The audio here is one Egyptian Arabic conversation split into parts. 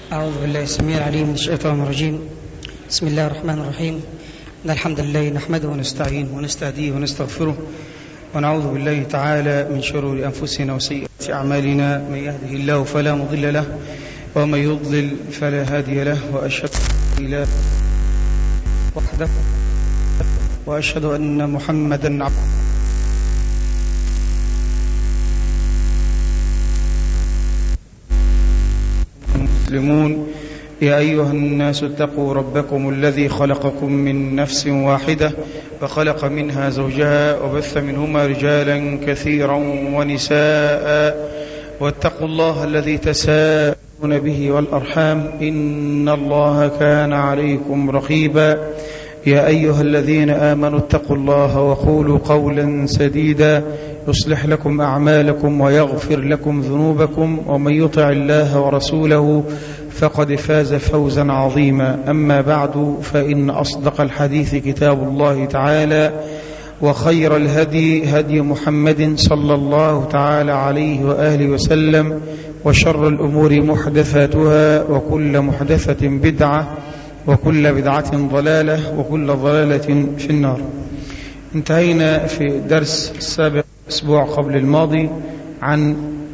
أعوذ بالله السميع العليم من الشيطان الرجيم بسم الله الرحمن الرحيم إن الحمد لله نحمده ونستعين ونستهديه ونستغفره ونعوذ بالله تعالى من شرور أنفسنا وسيئات أعمالنا من يهده الله فلا مضل له ومن يضلل فلا هادي له وأشهد أن لا إله وحده وأشهد أن محمدا عبده المسلمون يا أيها الناس اتقوا ربكم الذي خلقكم من نفس واحدة وخلق منها زوجها وبث منهما رجالا كثيرا ونساء واتقوا الله الذي تساءلون به والأرحام إن الله كان عليكم رقيبا يا أيها الذين آمنوا اتقوا الله وقولوا قولا سديدا يصلح لكم أعمالكم ويغفر لكم ذنوبكم ومن يطع الله ورسوله فقد فاز فوزا عظيما أما بعد فإن أصدق الحديث كتاب الله تعالى وخير الهدي هدي محمد صلى الله تعالى عليه وآله وسلم وشر الأمور محدثاتها وكل محدثة بدعة وكل بدعة ضلالة وكل ضلالة في النار انتهينا في الدرس السابق أسبوع قبل الماضي عن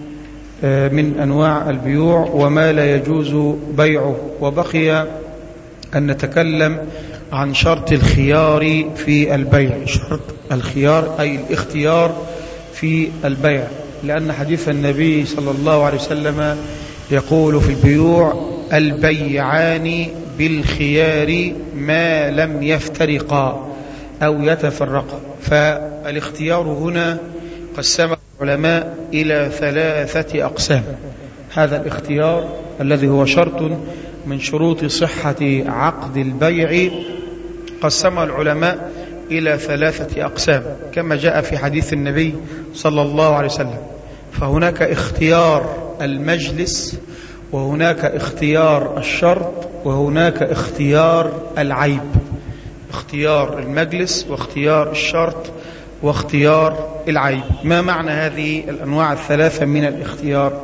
من أنواع البيوع وما لا يجوز بيعه وبقي أن نتكلم عن شرط الخيار في البيع شرط الخيار أي الاختيار في البيع لأن حديث النبي صلى الله عليه وسلم يقول في البيوع البيعان بالخيار ما لم يفترقا أو يتفرقا فالاختيار هنا قسم العلماء إلى ثلاثة أقسام هذا الاختيار الذي هو شرط من شروط صحة عقد البيع قسم العلماء إلى ثلاثة أقسام كما جاء في حديث النبي صلى الله عليه وسلم فهناك اختيار المجلس وهناك اختيار الشرط وهناك اختيار العيب اختيار المجلس واختيار الشرط واختيار العيب ما معنى هذه الأنواع الثلاثة من الاختيار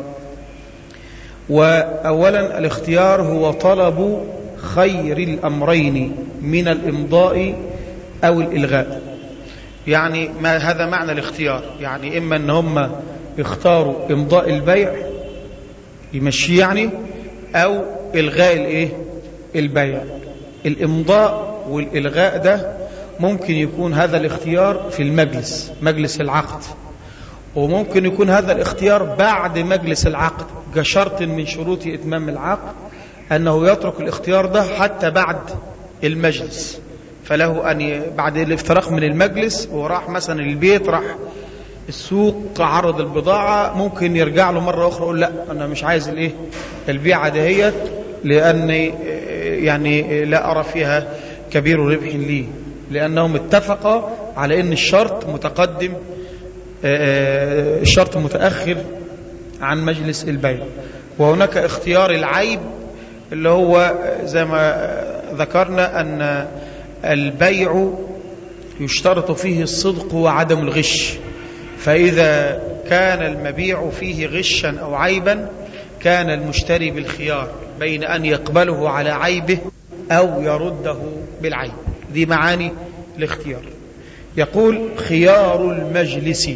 وأولا الاختيار هو طلب خير الأمرين من الإمضاء أو الإلغاء يعني ما هذا معنى الاختيار يعني إما أن هم يختاروا إمضاء البيع يمشي يعني أو إلغاء الإيه البيع الإمضاء والإلغاء ده ممكن يكون هذا الاختيار في المجلس مجلس العقد وممكن يكون هذا الاختيار بعد مجلس العقد كشرط من شروط إتمام العقد أنه يترك الاختيار ده حتى بعد المجلس فله أن بعد الافتراق من المجلس وراح مثلا البيت راح السوق عرض البضاعة ممكن يرجع له مرة أخرى يقول لا أنا مش عايز الإيه البيعة دهيت لأني يعني لا أرى فيها كبير ربح لي لأنهم اتفقوا على أن الشرط متقدم الشرط متأخر عن مجلس البيع وهناك اختيار العيب اللي هو زي ما ذكرنا أن البيع يشترط فيه الصدق وعدم الغش فإذا كان المبيع فيه غشا أو عيبا كان المشتري بالخيار بين أن يقبله على عيبه أو يرده بالعيب دي معاني الاختيار يقول خيار المجلس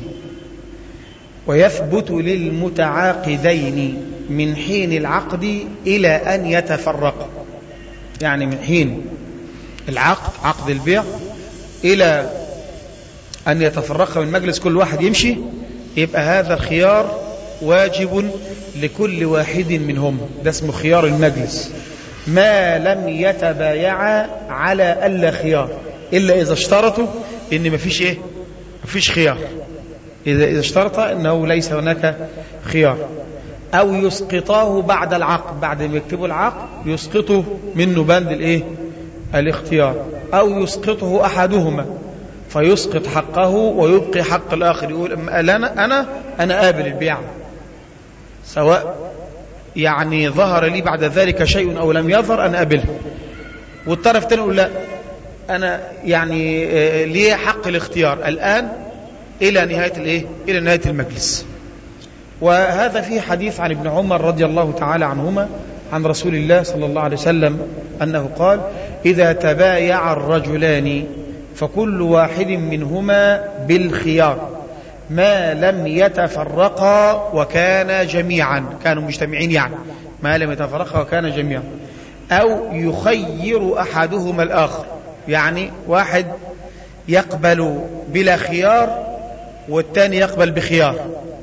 ويثبت للمتعاقدين من حين العقد إلى أن يتفرقا يعني من حين العقد عقد البيع إلى أن يتفرق من مجلس كل واحد يمشي يبقى هذا الخيار واجب لكل واحد منهم ده اسمه خيار المجلس ما لم يتبايعا على ألا خيار إلا إذا اشترطوا إن مفيش إيه مفيش خيار إذا, إذا اشترط أنه ليس هناك خيار أو يسقطاه بعد العقد بعد ما يكتبوا العقد يسقطه منه بند الإيه الاختيار أو يسقطه أحدهما فيسقط حقه ويبقي حق الآخر يقول أنا أنا أنا قابل البيع سواء يعني ظهر لي بعد ذلك شيء أو لم يظهر أنا قابله والطرف الثاني يقول لا أنا يعني لي حق الاختيار الآن إلى نهاية الإيه؟ إلى نهاية المجلس وهذا فيه حديث عن ابن عمر رضي الله تعالى عنهما عن رسول الله صلى الله عليه وسلم أنه قال إذا تبايع الرجلان فكل واحد منهما بالخيار ما لم يتفرقا وكان جميعا كانوا مجتمعين يعني ما لم يتفرقا وكان جميعا أو يخير أحدهما الآخر يعني واحد يقبل بلا خيار والثاني يقبل بخيار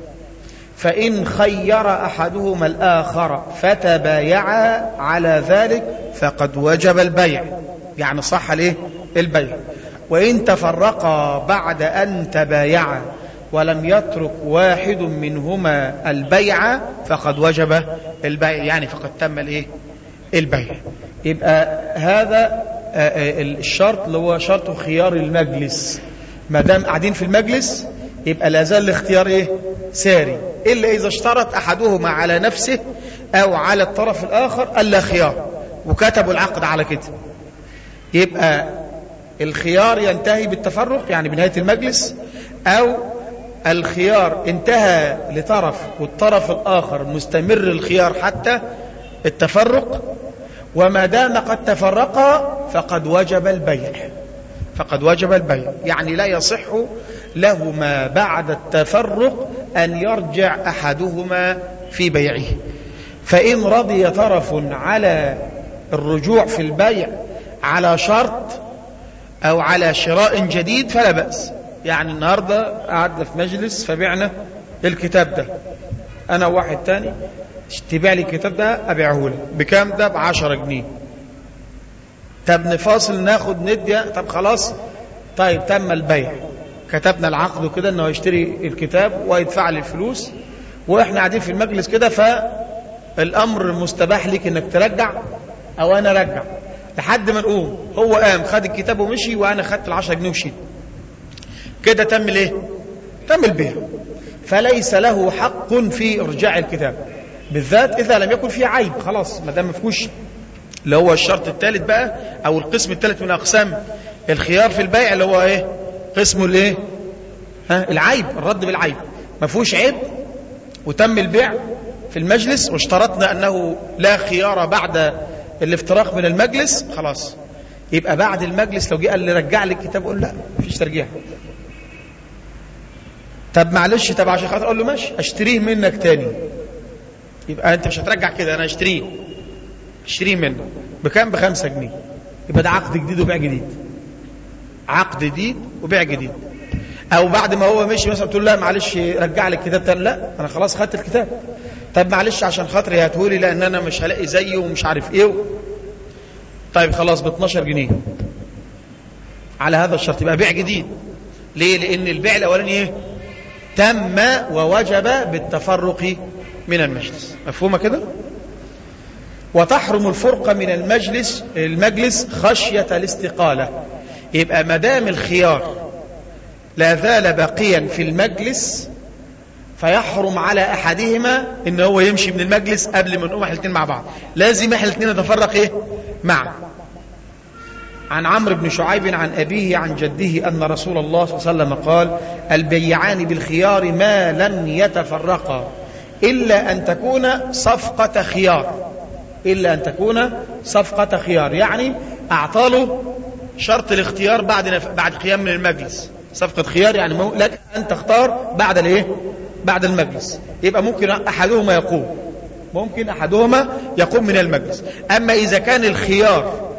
فإن خير أحدهما الآخر فتبايعا على ذلك فقد وجب البيع يعني صح له البيع وإن تفرقا بعد أن تبايعا ولم يترك واحد منهما البيع فقد وجب البيع يعني فقد تم الايه البيع يبقى هذا الشرط اللي هو شرط خيار المجلس ما دام قاعدين في المجلس يبقى لا زال الاختيار ايه ساري الا اذا اشترط احدهما على نفسه او على الطرف الاخر الا خيار وكتبوا العقد على كده يبقى الخيار ينتهي بالتفرق يعني بنهايه المجلس او الخيار انتهى لطرف والطرف الآخر مستمر الخيار حتى التفرق وما دام قد تفرقا فقد وجب البيع فقد وجب البيع يعني لا يصح لهما بعد التفرق أن يرجع أحدهما في بيعه فإن رضي طرف على الرجوع في البيع على شرط أو على شراء جديد فلا بأس يعني النهاردة قعدنا في مجلس فبعنا الكتاب ده أنا وواحد تاني تبيع لي الكتاب ده أبيعه لك بكام ده بعشرة جنيه طب نفاصل ناخد ندي طب خلاص طيب تم البيع كتبنا العقد وكده انه يشتري الكتاب ويدفع لي الفلوس واحنا قاعدين في المجلس كده فالامر مستباح ليك انك ترجع او انا ارجع لحد ما نقوم هو قام خد الكتاب ومشي وانا خدت العشرة جنيه ومشيت كده تم الايه تم البيع فليس له حق في ارجاع الكتاب بالذات اذا لم يكن فيه عيب خلاص ما دام ما فيهوش اللي هو الشرط الثالث بقى او القسم الثالث من اقسام الخيار في البيع اللي هو ايه قسمه الايه ها العيب الرد بالعيب ما فيهوش عيب وتم البيع في المجلس واشترطنا انه لا خيار بعد الافتراق من المجلس خلاص يبقى بعد المجلس لو جه قال لي رجع لي الكتاب اقول لا مفيش ترجيع طب معلش طب عشان خاطر اقول له ماشي اشتريه منك تاني يبقى انت مش هترجع كده انا اشتريه اشتريه منك بكام بخمسة جنيه يبقى ده عقد جديد وبيع جديد عقد جديد وبيع جديد او بعد ما هو مشي مثلا تقول لا معلش رجع لي الكتاب تاني لا انا خلاص خدت الكتاب طب معلش عشان خاطري هاتهولي لان انا مش هلاقي زيه ومش عارف ايه طيب خلاص ب 12 جنيه على هذا الشرط يبقى بيع جديد ليه لان البيع الاولاني ايه تم ووجب بالتفرق من المجلس مفهومه كده وتحرم الفرقة من المجلس المجلس خشية الاستقالة يبقى مدام الخيار لا زال باقيا في المجلس فيحرم على أحدهما إن هو يمشي من المجلس قبل ما نقوم احنا الاثنين مع بعض لازم احنا الاثنين نتفرق إيه معا عن عمرو بن شعيب عن أبيه عن جده أن رسول الله صلى الله عليه وسلم قال البيعان بالخيار ما لم يتفرقا إلا أن تكون صفقة خيار إلا أن تكون صفقة خيار يعني أعطاله شرط الاختيار بعد نف... بعد قيام من المجلس صفقة خيار يعني مو... لك أن تختار بعد الايه بعد المجلس يبقى ممكن أحدهما يقوم ممكن أحدهما يقوم من المجلس أما إذا كان الخيار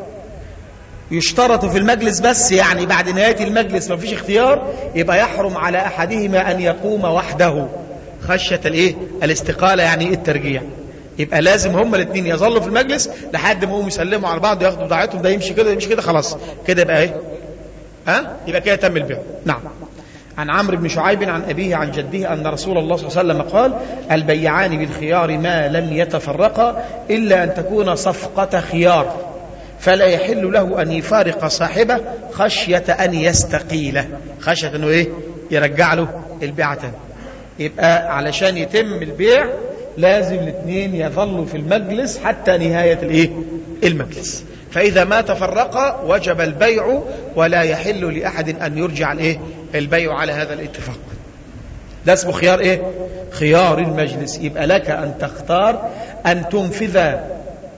يشترط في المجلس بس يعني بعد نهاية المجلس ما فيش اختيار يبقى يحرم على أحدهما أن يقوم وحده خشية الايه الاستقالة يعني الترجيع يبقى لازم هما الاثنين يظلوا في المجلس لحد ما هم يسلموا على بعض وياخدوا بضاعتهم ده يمشي كده يمشي كده خلاص كده يبقى ايه ها يبقى كده تم البيع نعم عن عمرو بن شعيب عن أبيه عن جده أن رسول الله صلى الله عليه وسلم قال البيعان بالخيار ما لم يتفرقا إلا أن تكون صفقة خيار فلا يحل له أن يفارق صاحبه خشية أن يستقيله خشية أنه إيه يرجع له البيعة تاني يبقى علشان يتم البيع لازم الاثنين يظلوا في المجلس حتى نهاية الايه المجلس فإذا ما تفرقا وجب البيع ولا يحل لأحد أن يرجع الايه البيع على هذا الاتفاق ده اسمه خيار ايه خيار المجلس يبقى لك أن تختار أن تنفذ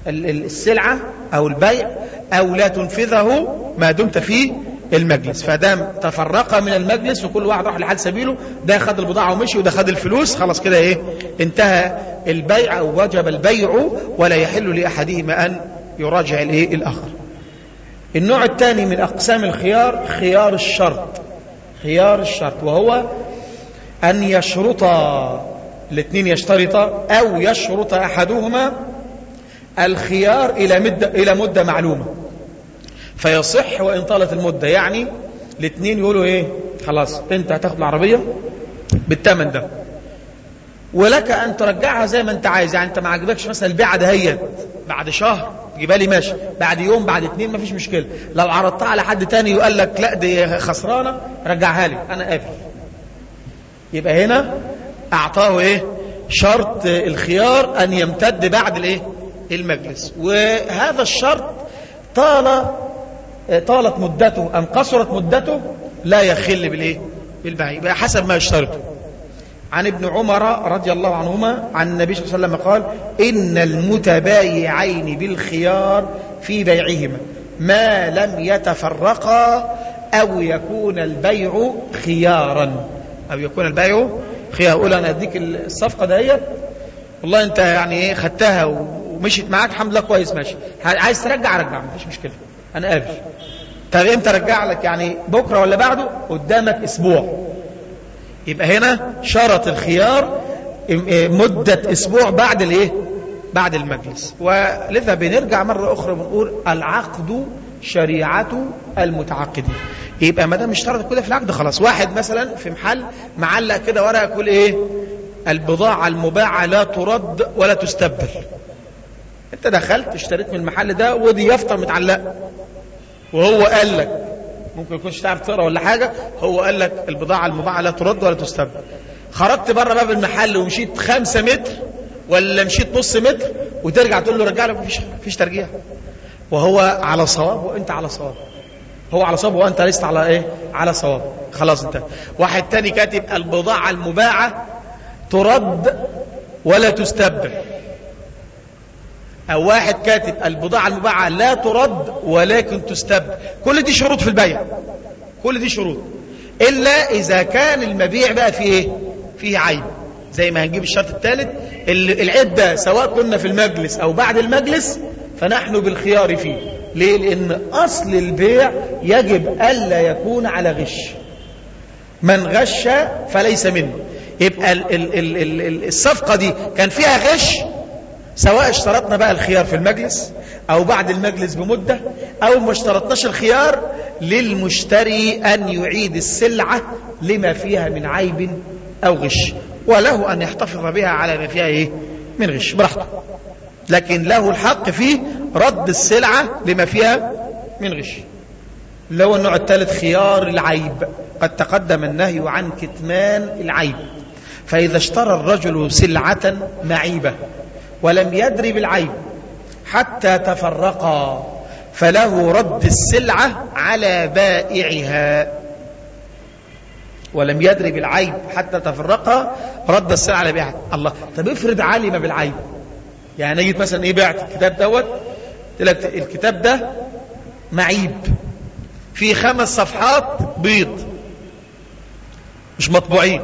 السلعة أو البيع أو لا تنفذه ما دمت في المجلس فدام تفرق من المجلس وكل واحد راح لحد سبيله ده خد البضاعة ومشي وده خد الفلوس خلاص كده ايه انتهى البيع او وجب البيع ولا يحل لأحدهما أن يراجع الايه الآخر النوع الثاني من أقسام الخيار خيار الشرط خيار الشرط وهو أن يشرط الاثنين يشترطا أو يشرط أحدهما الخيار إلى مدة, إلى مدة معلومة فيصح وإن طالت المدة يعني الاثنين يقولوا إيه خلاص أنت هتاخد العربية بالثمن ده ولك أن ترجعها زي ما أنت عايز يعني أنت ما عجبكش مثلا البيعة دهيت بعد شهر جيبها لي ماشي بعد يوم بعد اتنين ما فيش مشكلة لو عرضتها على حد تاني وقال لك لا دي خسرانة رجعها لي أنا قابل يبقى هنا أعطاه إيه شرط الخيار أن يمتد بعد الإيه المجلس وهذا الشرط طال طالت مدته أم قصرت مدته لا يخل بالإيه بالبيع يبقى حسب ما يشترطه عن ابن عمر رضي الله عنهما عن النبي صلى الله عليه وسلم قال إن المتبايعين بالخيار في بيعهما ما لم يتفرقا أو يكون البيع خيارا أو يكون البيع خيار أقول أنا أديك الصفقة دهيت والله أنت يعني إيه خدتها ومشيت معاك الحمد لله كويس ماشي عايز ترجع رجع مفيش مشكلة أنا قابل طب امتى ارجع لك يعني بكرة ولا بعده قدامك اسبوع يبقى هنا شرط الخيار مدة اسبوع بعد الايه بعد المجلس ولذا بنرجع مرة اخرى بنقول العقد شريعة المتعاقدين يبقى ما دام اشترط كده في العقد خلاص واحد مثلا في محل معلق كده ورقه يقول ايه البضاعة المباعة لا ترد ولا تستبدل انت دخلت اشتريت من المحل ده ودي يافطه متعلقه وهو قال لك ممكن يكونش تعرف تقرا ولا حاجه هو قال لك البضاعه المباعه لا ترد ولا تستبدل خرجت بره باب المحل ومشيت خمسة متر ولا مشيت نص متر وترجع تقول له رجع لك مفيش مفيش ترجيع وهو على صواب وانت على صواب هو على صواب وانت لست على ايه على صواب خلاص انت واحد تاني كاتب البضاعه المباعه ترد ولا تستبدل أو واحد كاتب البضاعة المباعة لا ترد ولكن تستبدل كل دي شروط في البيع كل دي شروط إلا إذا كان المبيع بقى فيه إيه فيه عيب زي ما هنجيب الشرط الثالث العيب ده سواء كنا في المجلس أو بعد المجلس فنحن بالخيار فيه ليه لأن أصل البيع يجب ألا يكون على غش من غش فليس منه يبقى ال ال ال ال الصفقة دي كان فيها غش سواء اشترطنا بقى الخيار في المجلس او بعد المجلس بمدة او ما اشترطناش الخيار للمشتري ان يعيد السلعة لما فيها من عيب او غش وله ان يحتفظ بها على ما فيها ايه من غش براحته لكن له الحق في رد السلعة لما فيها من غش اللي هو النوع الثالث خيار العيب قد تقدم النهي عن كتمان العيب فإذا اشترى الرجل سلعة معيبة ولم يدري بالعيب حتى تفرقا فله رد السلعة على بائعها ولم يدري بالعيب حتى تفرقا رد السلعة على بائعها الله طب افرض علم بالعيب يعني نجد مثلا ايه بعت الكتاب دوت قلت لك الكتاب ده معيب في خمس صفحات بيض مش مطبوعين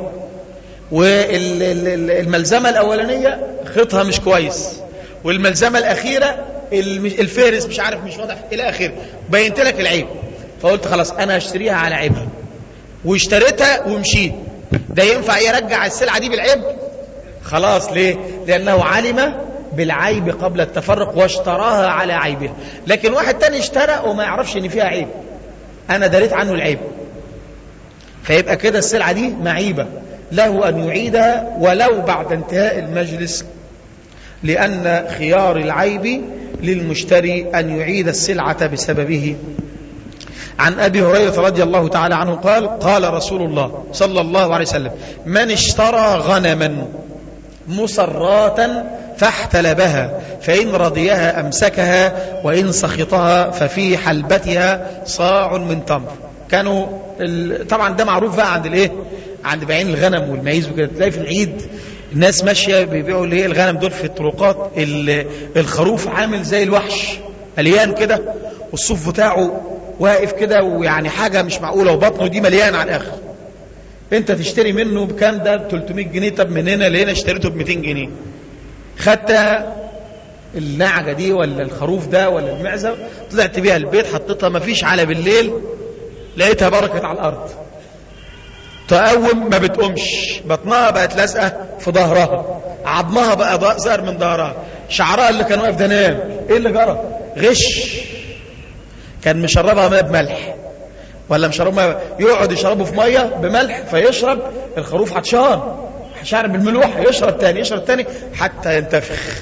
والملزمة الأولانية خطها مش كويس والملزمة الأخيرة الفهرس مش عارف مش واضح إلى آخره بينت لك العيب فقلت خلاص أنا هشتريها على عيبها واشتريتها ومشيت ده ينفع يرجع السلعة دي بالعيب خلاص ليه لأنه علم بالعيب قبل التفرق واشتراها على عيبها لكن واحد تاني اشترى وما يعرفش ان فيها عيب انا دريت عنه العيب فيبقى كده السلعة دي معيبة له أن يعيدها ولو بعد انتهاء المجلس لأن خيار العيب للمشتري أن يعيد السلعة بسببه عن أبي هريرة رضي الله تعالى عنه قال قال رسول الله صلى الله عليه وسلم من اشترى غنما مصراة فاحتلبها فإن رضيها أمسكها وإن سخطها ففي حلبتها صاع من تمر كانوا طبعا ده معروف بقى عند الايه عند بايعين الغنم والمعيز وكده تلاقي في العيد الناس ماشية بيبيعوا اللي هي الغنم دول في الطرقات ال- الخروف عامل زي الوحش مليان كده والصوف بتاعه واقف كده ويعني حاجة مش معقولة وبطنه دي مليان على الآخر انت تشتري منه بكام ده ب 300 جنيه طب من هنا لهنا اشتريته ب 200 جنيه خدت النعجة دي ولا الخروف ده ولا المعزة طلعت بيها البيت حطيتها مفيش على بالليل لقيتها بركت على الأرض تقوم ما بتقومش بطنها بقت لازقة في ظهرها عظمها بقى ظهر من ظهرها شعرها اللي كان واقف ده نام ايه اللي جرى غش كان مشربها ماء بملح ولا مشربها يقعد يشربه في ميه بملح فيشرب الخروف عطشان شارب الملوح يشرب تاني يشرب تاني حتى ينتفخ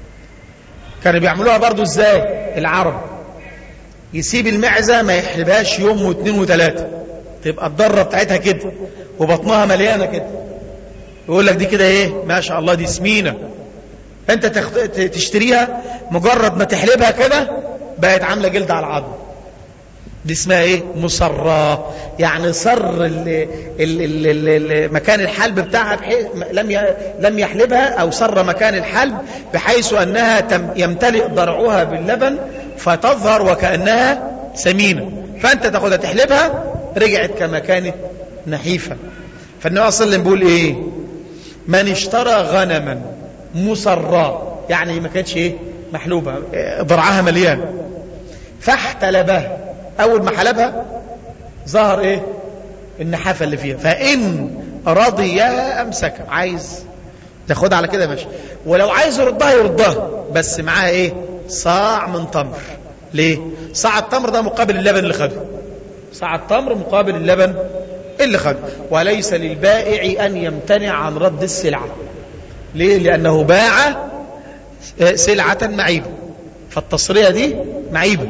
كانوا بيعملوها برضو ازاي العرب يسيب المعزة ما يحلبهاش يوم واثنين وثلاثة تبقى الضرة بتاعتها كده وبطنها مليانة كده يقول لك دي كده ايه ما شاء الله دي سمينة انت تخت... ت- تشتريها مجرد ما تحلبها كده بقت عاملة جلد على العظم دي اسمها ايه مصراه يعني صر ال ال ال ال ال مكان الحلب بتاعها بحيث لم ي- لم يحلبها او صر مكان الحلب بحيث انها تم يمتلئ ضرعها باللبن فتظهر وكانها سمينه فانت تاخدها تحلبها رجعت كما كانت نحيفه فالنبي صلى الله عليه وسلم بيقول ايه من اشترى غنما مصراه يعني ما كانتش ايه محلوبه إيه، ضرعها مليان فاحتلبها اول ما حلبها ظهر ايه النحافه اللي فيها فان رضي امسك عايز تاخدها على كده ماشي ولو عايز يردها يردها بس معاها ايه صاع من تمر ليه صاع التمر ده مقابل اللبن اللي خده صاع التمر مقابل اللبن اللي خده وليس للبائع ان يمتنع عن رد السلعه ليه لانه باع سلعه معيبه فالتصريه دي معيبه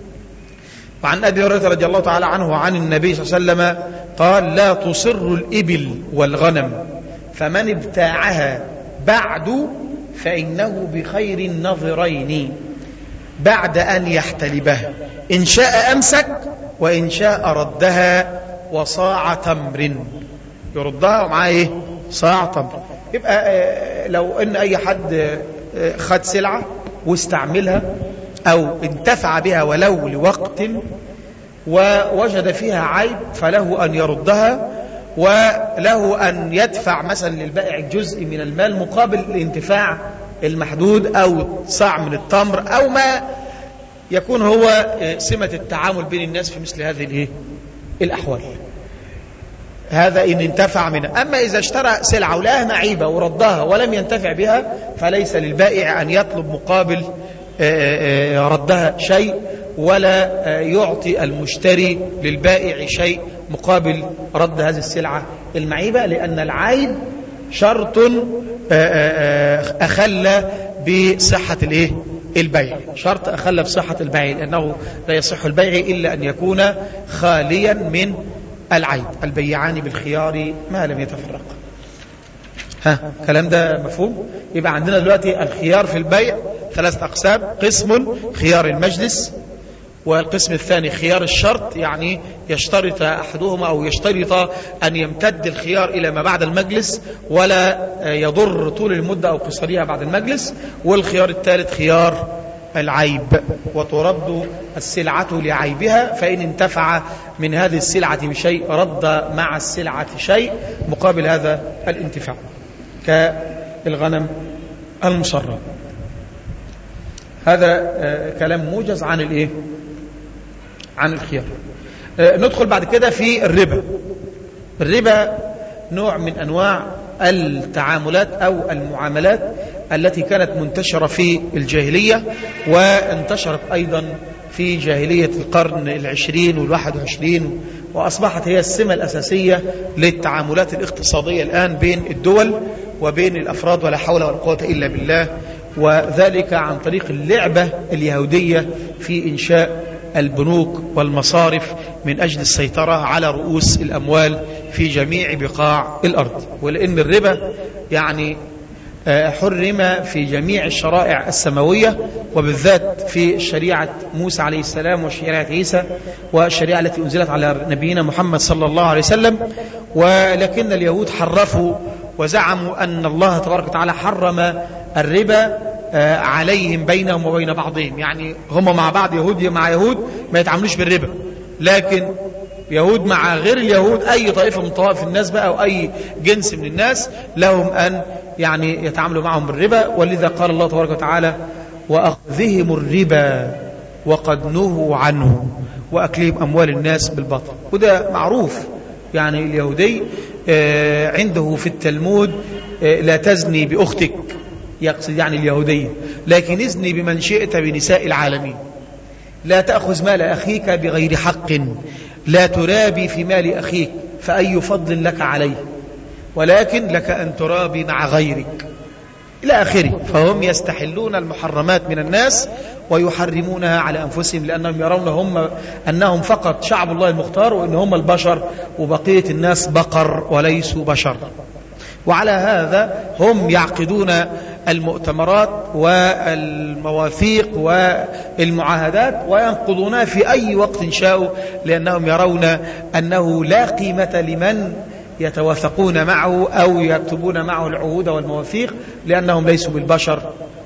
وعن أبي هريرة رضي الله تعالى عنه وعن النبي صلى الله عليه وسلم قال لا تصر الإبل والغنم فمن ابتاعها بعد فإنه بخير النظرين بعد أن يحتلبها إن شاء أمسك وإن شاء ردها وصاع تمر يردها ومعاه إيه صاع تمر يبقى آه، لو إن أي حد آه، خد سلعة واستعملها أو انتفع بها ولو لوقت ووجد فيها عيب فله أن يردها وله أن يدفع مثلا للبائع جزء من المال مقابل الانتفاع المحدود أو صاع من التمر أو ما يكون هو سمة التعامل بين الناس في مثل هذه الإيه؟ الأحوال هذا إن انتفع منها أما إذا اشترى سلعة ولها معيبة وردها ولم ينتفع بها فليس للبائع أن يطلب مقابل آه، آه، ردها شيء ولا آه، يعطي المشتري للبائع شيء مقابل رد هذه السلعة المعيبة لأن العيب شرط آه، آه، أخل بصحة الإيه؟ البيع شرط أخل بصحة البيع لأنه لا يصح البيع إلا أن يكون خاليا من العيب البيعان بالخيار ما لم يتفرقا ها الكلام ده مفهوم يبقى عندنا دلوقتي الخيار في البيع ثلاثة أقسام قسم خيار المجلس والقسم الثاني خيار الشرط يعني يشترط أحدهما أو يشترط أن يمتد الخيار إلى ما بعد المجلس ولا يضر طول المدة أو قصرها بعد المجلس والخيار الثالث خيار العيب وترد السلعة لعيبها فإن انتفع من هذه السلعة بشيء رد مع السلعة شيء مقابل هذا الانتفاع كالغنم المصرى هذا آه، كلام موجز عن الايه عن الخيار آه، ندخل بعد كده في الربا الربا نوع من انواع التعاملات او المعاملات التي كانت منتشرة في الجاهلية وانتشرت ايضا في جاهلية القرن العشرين والواحد وعشرين وأصبحت هي السمة الأساسية للتعاملات الاقتصادية الآن بين الدول وبين الأفراد ولا حول ولا قوة إلا بالله وذلك عن طريق اللعبة اليهودية في إنشاء البنوك والمصارف من أجل السيطرة على رؤوس الأموال في جميع بقاع الأرض ولأن الربا يعني آه، حرم في جميع الشرائع السماوية وبالذات في شريعة موسى عليه السلام وشريعة عيسى والشريعة التي أنزلت على نبينا محمد صلى الله عليه وسلم ولكن اليهود حرفوا وزعموا أن الله تبارك وتعالى حرم الربا عليهم بينهم وبين بعضهم يعني هم مع بعض يهود مع يهود ما يتعاملوش بالربا لكن يهود مع غير اليهود أي طائفة من طوائف الناس بقى أو أي جنس من الناس لهم أن يعني يتعاملوا معهم بالربا ولذا قال الله تبارك وتعالى وأخذهم الربا وقد نهوا عنه وأكلهم أموال الناس بالباطل وده معروف يعني اليهودي عنده في التلمود لا تزني بأختك يقصد يعني اليهودية لكن ازني بمن شئت بنساء العالمين لا تأخذ مال أخيك بغير حق لا ترابي في مال أخيك فأي فضل لك عليه ولكن لك أن ترابي مع غيرك إلى آخره فهم يستحلون المحرمات من الناس ويحرمونها على أنفسهم لأنهم يرون هم أنهم فقط شعب الله المختار وأن هم البشر وبقية الناس بقر وليسوا بشر وعلى هذا هم يعقدون المؤتمرات والمواثيق والمعاهدات وينقضونها في أي وقت شاءوا لأنهم يرون أنه لا قيمة لمن يتوثقون معه أو يكتبون معه العهود والمواثيق لأنهم ليسوا بالبشر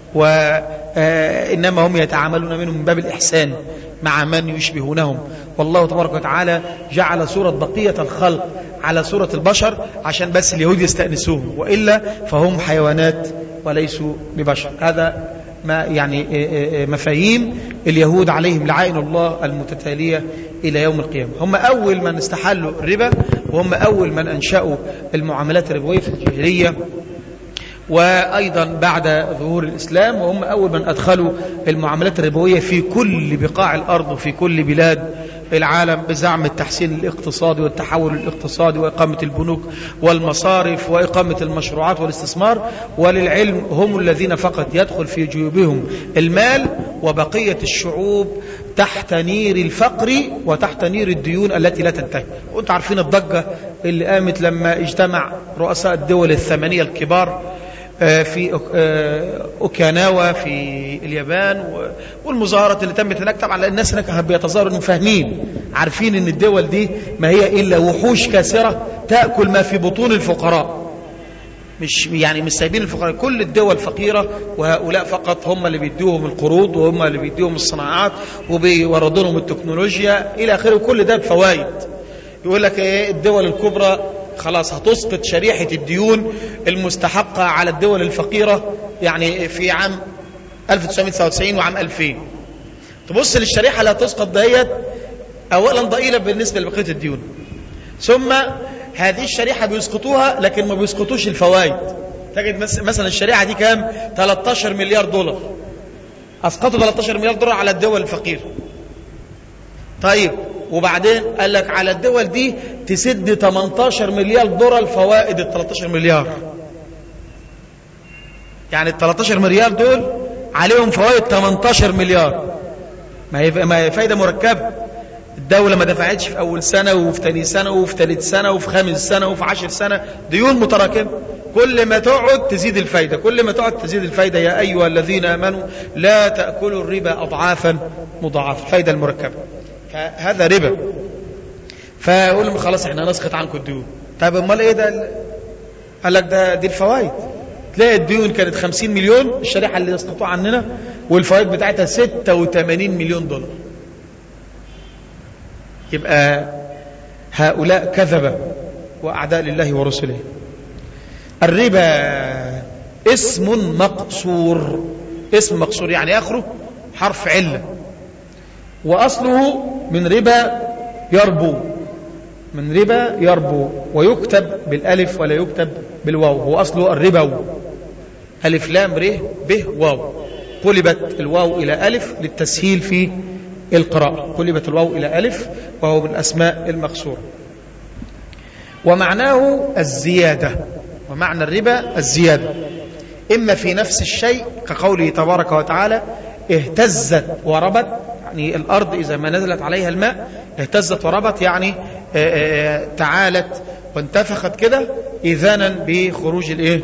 وإنما هم يتعاملون منهم من باب الإحسان مع من يشبهونهم والله تبارك وتعالى جعل صورة بقية الخلق على صورة البشر عشان بس اليهود يستأنسوهم وإلا فهم حيوانات وليسوا ببشر هذا ما يعني مفاهيم اليهود عليهم لعائن الله المتتالية إلى يوم القيامة هم أول من استحلوا الربا وهم أول من أنشأوا المعاملات الربوية في الجاهلية وأيضا بعد ظهور الإسلام وهم أول من أدخلوا المعاملات الربوية في كل بقاع الأرض وفي كل بلاد العالم بزعم التحسين الاقتصادي والتحول الاقتصادي وإقامة البنوك والمصارف وإقامة المشروعات والاستثمار وللعلم هم الذين فقط يدخل في جيوبهم المال وبقية الشعوب تحت نير الفقر وتحت نير الديون التي لا تنتهي وانتم عارفين الضجة اللي قامت لما اجتمع رؤساء الدول الثمانية الكبار في اوكاناوا في اليابان والمظاهرات اللي تمت هناك طبعا لان الناس هناك بيتظاهروا انهم فاهمين عارفين ان الدول دي ما هي الا وحوش كاسره تاكل ما في بطون الفقراء مش يعني مش سايبين الفقراء كل الدول فقيرة وهؤلاء فقط هم اللي بيدوهم القروض وهم اللي بيدوهم الصناعات وبيوردوا لهم التكنولوجيا إلى آخره كل ده بفوائد يقول لك ايه الدول الكبرى خلاص هتسقط شريحة الديون المستحقة على الدول الفقيرة يعني في عام 1999 وعام 2000 تبص للشريحة اللي هتسقط ديت أولا ضئيلة بالنسبة لبقية الديون ثم هذه الشريحة بيسقطوها لكن ما بيسقطوش الفوائد تجد مثلا الشريحة دي كام 13 مليار دولار أسقطوا 13 مليار دولار على الدول الفقيرة طيب وبعدين قال لك على الدول دي تسد 18 مليار دولار فوائد ال 13 مليار يعني ال 13 مليار دول عليهم فوائد 18 مليار ما هي ما هي فايده مركبه الدولة ما دفعتش في أول سنة وفي تاني سنة وفي تالت سنة وفي خامس سنة وفي عشر سنة ديون متراكمة كل ما تقعد تزيد الفايدة كل ما تقعد تزيد الفايدة يا أيها الذين آمنوا لا تأكلوا الربا أضعافا مضاعفة الفايدة المركبة هذا ربا فيقول لهم خلاص احنا نسقط عنكم الديون طيب امال ايه ده قال لك ده دي الفوائد تلاقي الديون كانت 50 مليون الشريحه اللي يسقطوها عننا والفوائد بتاعتها 86 مليون دولار يبقى هؤلاء كذبة وأعداء لله ورسله الربا اسم مقصور اسم مقصور يعني آخره حرف علة وأصله من ربا يربو من ربا يربو ويكتب بالألف ولا يكتب بالواو هو أصله الربو ألف لام ر ب واو قلبت الواو إلى ألف للتسهيل في القراءة قلبت الواو إلى ألف وهو من أسماء المقصورة ومعناه الزيادة ومعنى الربا الزيادة إما في نفس الشيء كقوله تبارك وتعالى اهتزت وربت يعني الأرض إذا ما نزلت عليها الماء اهتزت وربت يعني اه اه تعالت وانتفخت كده إذانا بخروج الايه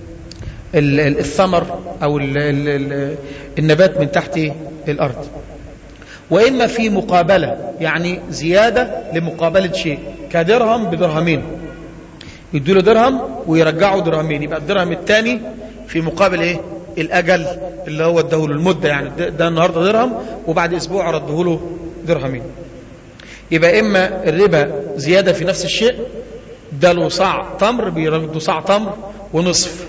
الثمر أو ال ال ال النبات من تحت الأرض وإما في مقابلة يعني زيادة لمقابلة شيء كدرهم بدرهمين يدوا له درهم ويرجعوا درهمين يبقى الدرهم الثاني في مقابل ايه الاجل اللي هو اداه له المده يعني ده, ده النهارده درهم وبعد اسبوع رده له درهمين يبقى اما الربا زياده في نفس الشيء ده له صاع تمر بيرده صاع تمر ونصف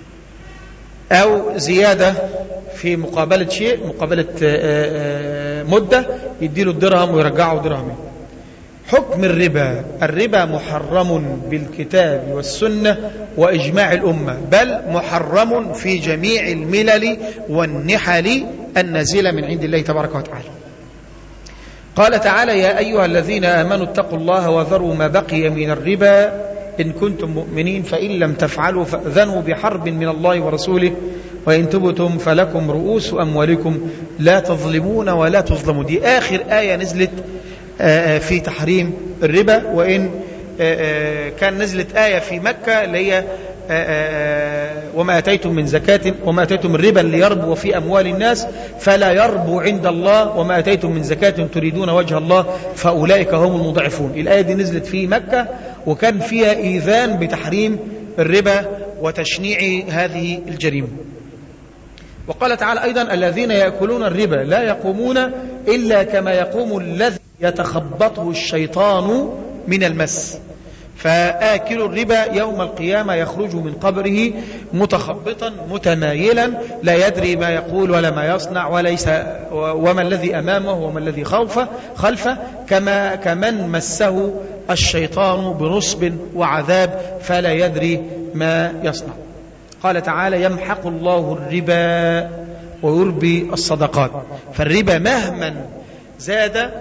او زياده في مقابله شيء مقابله مده يديله الدرهم ويرجعه درهمين حكم الربا الربا محرم بالكتاب والسنة وإجماع الأمة بل محرم في جميع الملل والنحل النازلة من عند الله تبارك وتعالى قال تعالى يا أيها الذين آمنوا اتقوا الله وذروا ما بقي من الربا إن كنتم مؤمنين فإن لم تفعلوا فأذنوا بحرب من الله ورسوله وإن تبتم فلكم رؤوس أموالكم لا تظلمون ولا تظلمون دي آخر آية نزلت في تحريم الربا وإن كان نزلت آية في مكة اللي هي وما أتيتم من زكاة وما أتيتم من ربا ليربو في أموال الناس فلا يربو عند الله وما أتيتم من زكاة تريدون وجه الله فأولئك هم المضعفون الآية دي نزلت في مكة وكان فيها إيذان بتحريم الربا وتشنيع هذه الجريمة وقال تعالى أيضا الذين يأكلون الربا لا يقومون إلا كما يقوم الذي يتخبطه الشيطان من المس فآكل الربا يوم القيامة يخرج من قبره متخبطا متمايلا لا يدري ما يقول ولا ما يصنع وليس وما الذي أمامه وما الذي خوفه خلفه كما كمن مسه الشيطان بنصب وعذاب فلا يدري ما يصنع قال تعالى يمحق الله الربا ويربي الصدقات فالربا مهما زاد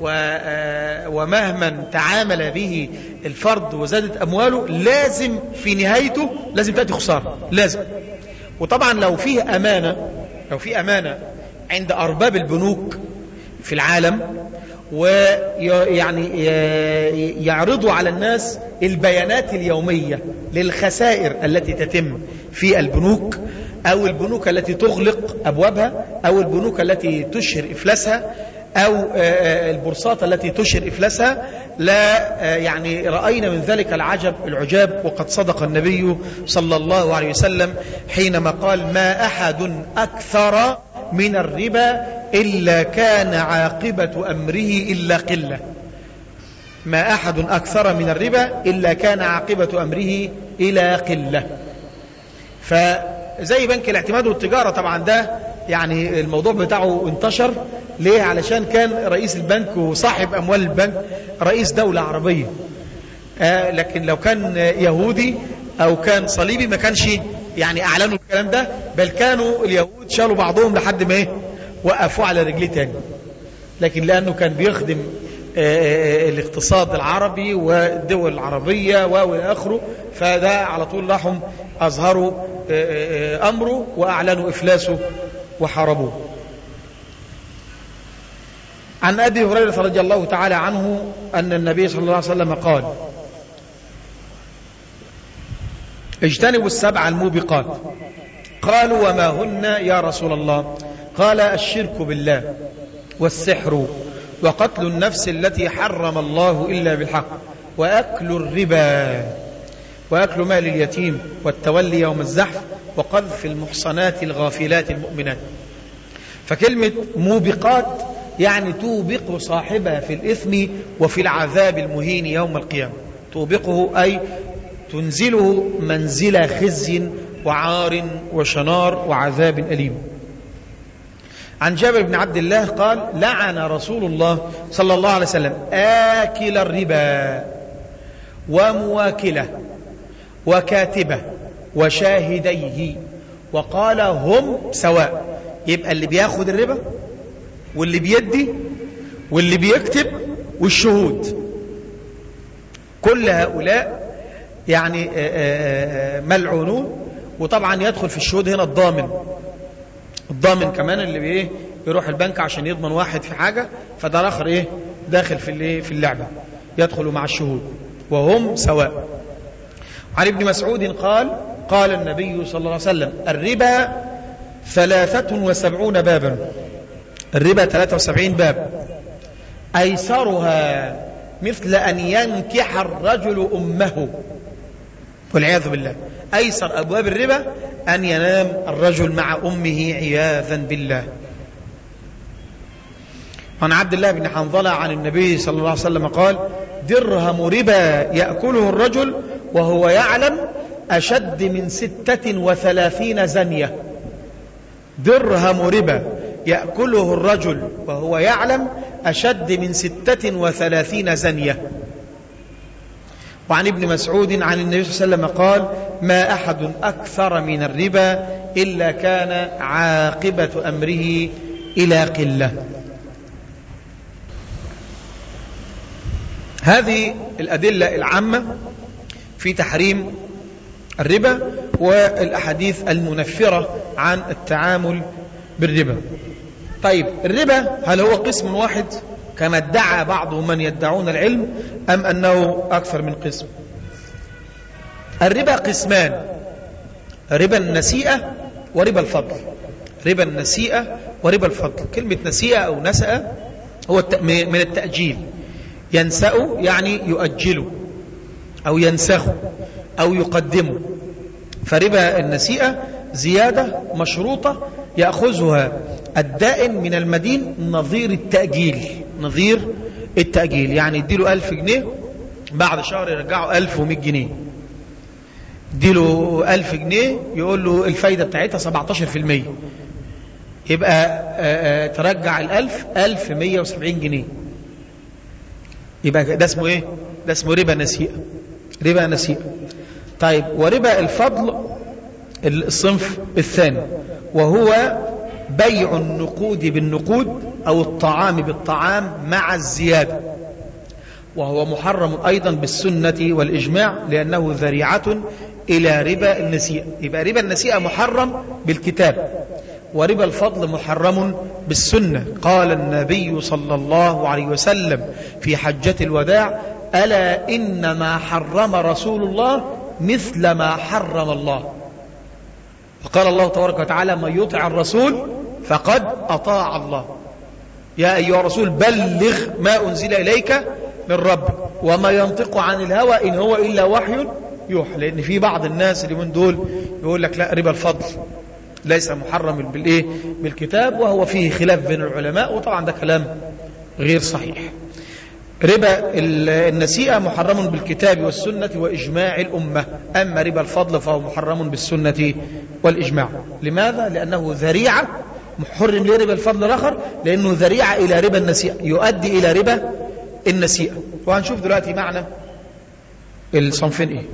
ومهما تعامل به الفرد وزادت أمواله لازم في نهايته لازم تأتي خسارة لازم وطبعا لو فيه أمانة لو في أمانة عند أرباب البنوك في العالم ويعني يعرضوا على الناس البيانات اليومية للخسائر التي تتم في البنوك أو البنوك التي تغلق أبوابها أو البنوك التي تشهر إفلاسها أو البورصات التي تشهر إفلاسها لا يعني رأينا من ذلك العجب العجاب وقد صدق النبي صلى الله عليه وسلم حينما قال ما أحد أكثر من الربا إلا كان عاقبة أمره إلا قلة ما أحد أكثر من الربا إلا كان عاقبة أمره إلى قلة فزي بنك الاعتماد والتجارة طبعا ده يعني الموضوع بتاعه انتشر ليه علشان كان رئيس البنك وصاحب أموال البنك رئيس دولة عربية آه لكن لو كان يهودي أو كان صليبي ما كانش يعني أعلنوا الكلام ده بل كانوا اليهود شالوا بعضهم لحد ما ايه وقفوا على رجليه تاني لكن لأنه كان بيخدم آه الاقتصاد العربي والدول العربية وإلى آخره فده على طول راحوا أظهروا آه أمره وأعلنوا إفلاسه وحاربوه عن أبي هريرة رضي الله تعالى عنه أن النبي صلى الله عليه وسلم قال اجتنبوا السبع الموبقات قالوا وما هن يا رسول الله قال الشرك بالله والسحر وقتل النفس التي حرم الله إلا بالحق وأكل الربا وأكل مال اليتيم والتولي يوم الزحف وقذف المحصنات الغافلات المؤمنات فكلمة موبقات يعني توبق صاحبها في الإثم وفي العذاب المهين يوم القيامة توبقه أي تنزله منزل خزي وعار وشنار وعذاب أليم عن جابر بن عبد الله قال لعن رسول الله صلى الله عليه وسلم آكل الربا ومواكله وكاتبه وشاهديه وقال هم سواء يبقى اللي بياخد الربا واللي بيدي واللي بيكتب والشهود كل هؤلاء يعني ملعونون وطبعا يدخل في الشهود هنا الضامن الضامن كمان اللي بايه يروح البنك عشان يضمن واحد في حاجة فده الاخر ايه داخل في الايه في اللعبة يدخل مع الشهود وهم سواء عن ابن مسعود قال قال النبي صلى الله عليه وسلم الربا ثلاثة وسبعون بابا الربا 73 باب أيسرها مثل أن ينكح الرجل أمه والعياذ بالله أيسر أبواب الربا أن ينام الرجل مع أمه عياذا بالله عن عبد الله بن حنظلة عن النبي صلى الله عليه وسلم قال درهم ربا يأكله الرجل وهو يعلم أشد من ستة وثلاثين زنية درهم ربا يأكله الرجل وهو يعلم أشد من ستة وثلاثين زنية وعن ابن مسعود عن النبي صلى الله عليه وسلم قال ما أحد أكثر من الربا إلا كان عاقبة أمره إلى قلة هذه الأدلة العامة في تحريم الربا والأحاديث المنفرة عن التعامل بالربا طيب الربا هل هو قسم واحد كما ادعى بعض من يدعون العلم أم أنه أكثر من قسم الربا قسمان ربا النسيئة وربا الفضل ربا النسيئة وربا الفضل كلمة نسيئة أو نسأة هو من التأجيل ينسأ يعني يؤجله أو ينسخه أو يقدمه فربا النسيئة زيادة مشروطة يأخذها الدائن من المدين نظير التأجيل نظير التأجيل يعني يديله ألف جنيه بعد شهر يرجعه ألف ومئة جنيه يديله ألف جنيه يقول له الفايدة بتاعتها 17% يبقى آآ آآ ترجع الألف ألف مية وسبعين جنيه يبقى ده اسمه ايه ده اسمه ربا نسيئة ربا نسيئة طيب وربا الفضل الصنف الثاني وهو بيع النقود بالنقود أو الطعام بالطعام مع الزيادة وهو محرم أيضا بالسنة والإجماع لأنه ذريعة إلى ربا النسيئة يبقى ربا النسيئة محرم بالكتاب وربا الفضل محرم بالسنة قال النبي صلى الله عليه وسلم في حجة الوداع ألا إنما حرم رسول الله مثل ما حرم الله وقال الله تبارك وتعالى من يطع الرسول فقد أطاع الله يا أيها الرسول بلغ ما أنزل إليك من ربك وما ينطق عن الهوى إن هو إلا وحي يوحى لأن في بعض الناس اللي من دول يقول لك لا ربا الفضل ليس محرم بالإيه بالكتاب وهو فيه خلاف بين العلماء وطبعا ده كلام غير صحيح ربا النسيئة محرم بالكتاب والسنة وإجماع الأمة أما ربا الفضل فهو محرم بالسنة والإجماع لماذا؟ لأنه ذريعة محرم ليه ربا الفضل الآخر لأنه ذريعة إلى ربا النسيئة يؤدي إلى ربا النسيئة وهنشوف دلوقتي معنى الصنفين إيه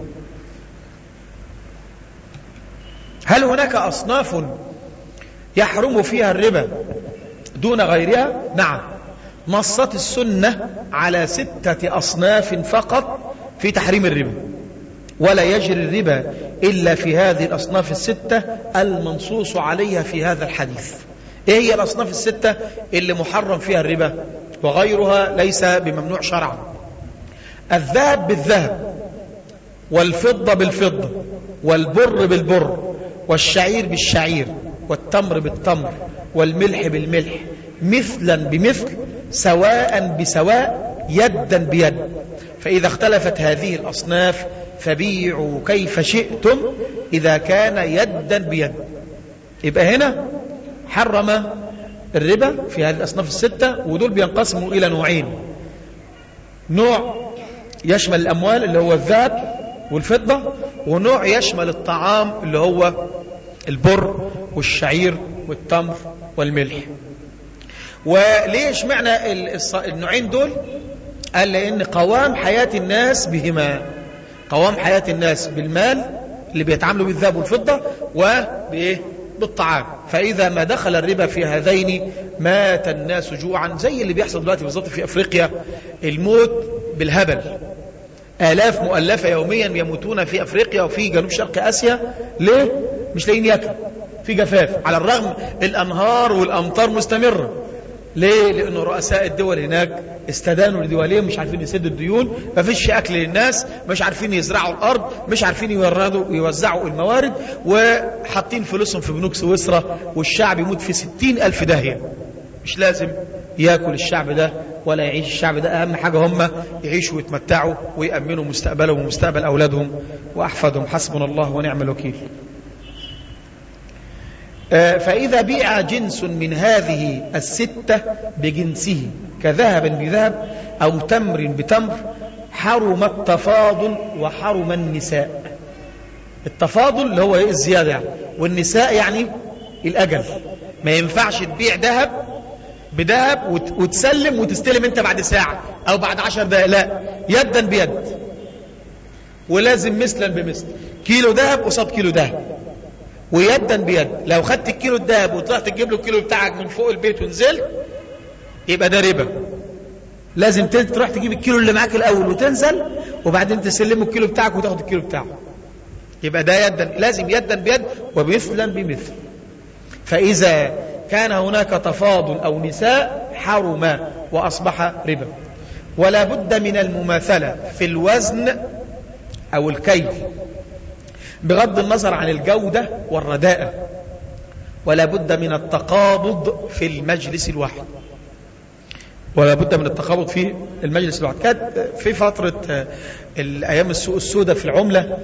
هل هناك أصناف يحرم فيها الربا دون غيرها نعم نصت السنة على ستة أصناف فقط في تحريم الربا ولا يجري الربا إلا في هذه الأصناف الستة المنصوص عليها في هذا الحديث إيه هي الأصناف الستة اللي محرم فيها الربا وغيرها ليس بممنوع شرعا الذهب بالذهب والفضة بالفضة والبر بالبر والشعير بالشعير والتمر بالتمر والملح بالملح مثلا بمثل سواء بسواء يدا بيد فإذا اختلفت هذه الأصناف فبيعوا كيف شئتم إذا كان يدا بيد يبقى هنا حرم الربا في هذه الأصناف الستة ودول بينقسموا إلى نوعين نوع يشمل الأموال اللي هو الذهب والفضة ونوع يشمل الطعام اللي هو البر والشعير والتمر والملح وليش معنى النوعين دول قال لأن قوام حياة الناس بهما قوام حياة الناس بالمال اللي بيتعاملوا بالذهب والفضة وبإيه بالطعام فإذا ما دخل الربا في هذين مات الناس جوعا زي اللي بيحصل دلوقتي بالظبط في أفريقيا الموت بالهبل آلاف مؤلفة يوميا يموتون في أفريقيا وفي جنوب شرق آسيا ليه؟ مش لاقيين ياكلوا في جفاف على الرغم الأنهار والأمطار مستمرة ليه؟ لأن رؤساء الدول هناك استدانوا لدولهم مش عارفين يسدوا الديون ما فيش أكل للناس مش عارفين يزرعوا الأرض مش عارفين يوردوا يوزعوا الموارد وحاطين فلوسهم في بنوك سويسرا والشعب يموت في ستين ألف داهية مش لازم ياكل الشعب ده ولا يعيش الشعب ده أهم حاجة هم يعيشوا ويتمتعوا ويأمنوا مستقبلهم ومستقبل أولادهم وأحفادهم حسبنا الله ونعم الوكيل فإذا بيع جنس من هذه الستة بجنسه كذهب بذهب أو تمر بتمر حرم التفاضل وحرم النساء التفاضل اللي هو الزيادة يعني والنساء يعني الأجل ما ينفعش تبيع ذهب بذهب وتسلم وتستلم انت بعد ساعة او بعد عشر دقائق لا يدا بيد ولازم مثلا بمثل كيلو ذهب قصاد كيلو ذهب ويدا بيد لو خدت الكيلو الذهب وطلعت تجيب له الكيلو بتاعك من فوق البيت ونزلت يبقى ده ربا لازم تروح تجيب الكيلو اللي معاك الاول وتنزل وبعدين تسلمه الكيلو بتاعك وتاخد الكيلو بتاعه يبقى ده يدا لازم يدا بيد ومثلا بمثل فإذا كان هناك تفاضل أو نساء حرم وأصبح ربا ولا بد من المماثلة في الوزن أو الكيل بغض النظر عن الجودة والرداءة ولا بد من التقابض في المجلس الواحد ولا بد من التقابض في المجلس الواحد كانت في فترة الأيام السوق السوداء في العملة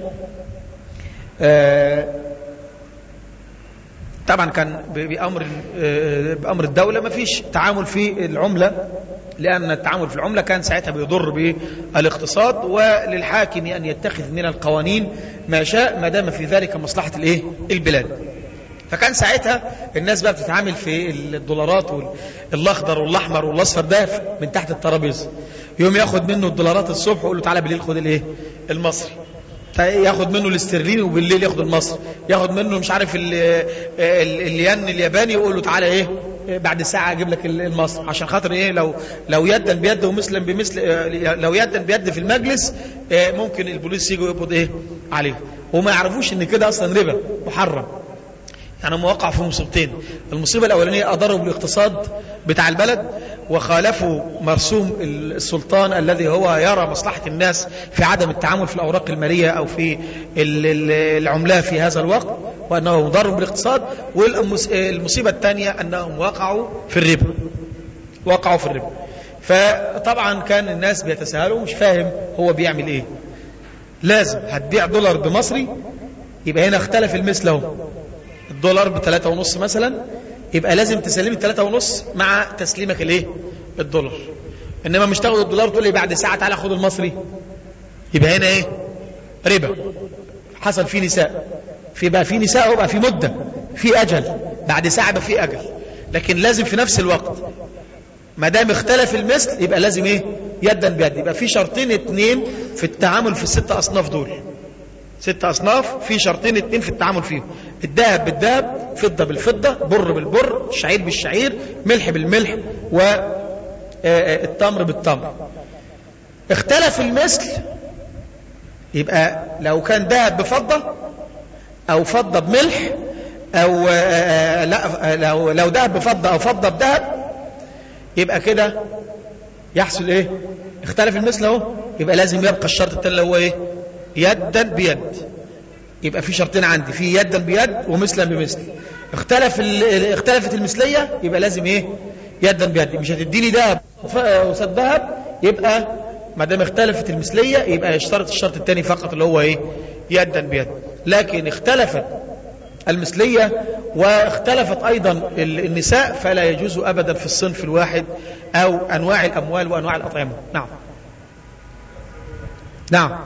طبعا كان بأمر بأمر الدولة ما فيش تعامل في العملة لأن التعامل في العملة كان ساعتها بيضر بالاقتصاد وللحاكم أن يتخذ من القوانين ما شاء ما دام في ذلك مصلحة الايه البلاد فكان ساعتها الناس بقى بتتعامل في الدولارات والاخضر والاحمر والاصفر ده من تحت الترابيزه يوم ياخد منه الدولارات الصبح ويقول له تعالى بالليل خد الايه المصري ياخد منه الاسترليني وبالليل ياخد المصري ياخد منه مش عارف الين الياباني يقول له تعالى ايه بعد ساعة اجيب لك المصري عشان خاطر ايه لو لو يدا بيد ومثلا بمثل لو يدا بيد في المجلس ممكن البوليس يجوا يقبض ايه عليه وما يعرفوش ان كده اصلا ربا محرم يعني هم وقعوا في مصيبتين المصيبة الأولانية أضروا بالاقتصاد بتاع البلد وخالفوا مرسوم السلطان الذي هو يرى مصلحة الناس في عدم التعامل في الأوراق المالية أو في العملة في هذا الوقت وأنه ضر بالاقتصاد والمصيبة الثانية أنهم وقعوا في الربا وقعوا في الربا فطبعا كان الناس بيتساهلوا مش فاهم هو بيعمل ايه لازم هتبيع دولار بمصري يبقى هنا اختلف المثل اهو الدولار بثلاثة ونص مثلا يبقى لازم تسلم الثلاثة ونص مع تسليمك الايه الدولار انما مش تاخد الدولار تقول لي بعد ساعة تعالى خد المصري يبقى هنا ايه ربا حصل فيه نساء في بقى في نساء وبقى في مدة في اجل بعد ساعة بقى في اجل لكن لازم في نفس الوقت ما دام اختلف المثل يبقى لازم ايه يدا بيد يبقى في شرطين اتنين في التعامل في الست اصناف دول ست أصناف في شرطين اتنين في التعامل فيهم الذهب بالذهب فضة بالفضة بر بالبر شعير بالشعير ملح بالملح والتمر بالتمر اختلف المثل يبقى لو كان ذهب بفضة أو فضة بملح أو لا لو لو ذهب بفضة أو فضة بذهب يبقى كده يحصل ايه اختلف المثل اهو يبقى لازم يبقى الشرط الثاني اللي هو ايه يدا بيد يبقى في شرطين عندي في يدا بيد ومثلا بمثل اختلف اختلفت المثليه يبقى لازم ايه يدا بيد مش هتديني دهب وسد دهب يبقى ما دام اختلفت المثليه يبقى يشترط الشرط الثاني فقط اللي هو ايه يدا بيد لكن اختلفت المثلية واختلفت أيضا النساء فلا يجوز أبدا في الصنف الواحد أو أنواع الأموال وأنواع الأطعمة نعم نعم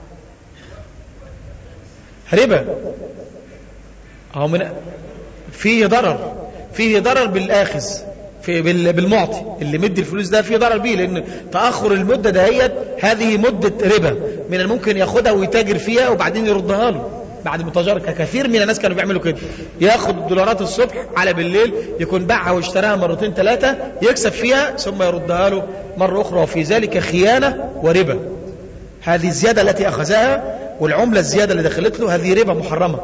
ربا أو من فيه ضرر فيه ضرر بالآخذ في بالمعطي اللي مدي الفلوس ده فيه ضرر بيه لأن تأخر المدة دهيت هذه مدة ربا من الممكن ياخدها ويتاجر فيها وبعدين يردها له بعد متجارة كثير من الناس كانوا بيعملوا كده ياخد الدولارات الصبح على بالليل يكون باعها واشتراها مرتين ثلاثة يكسب فيها ثم يردها له مرة أخرى وفي ذلك خيانة وربا هذه الزيادة التي أخذها والعملة الزيادة اللي دخلت له هذه ربا محرمة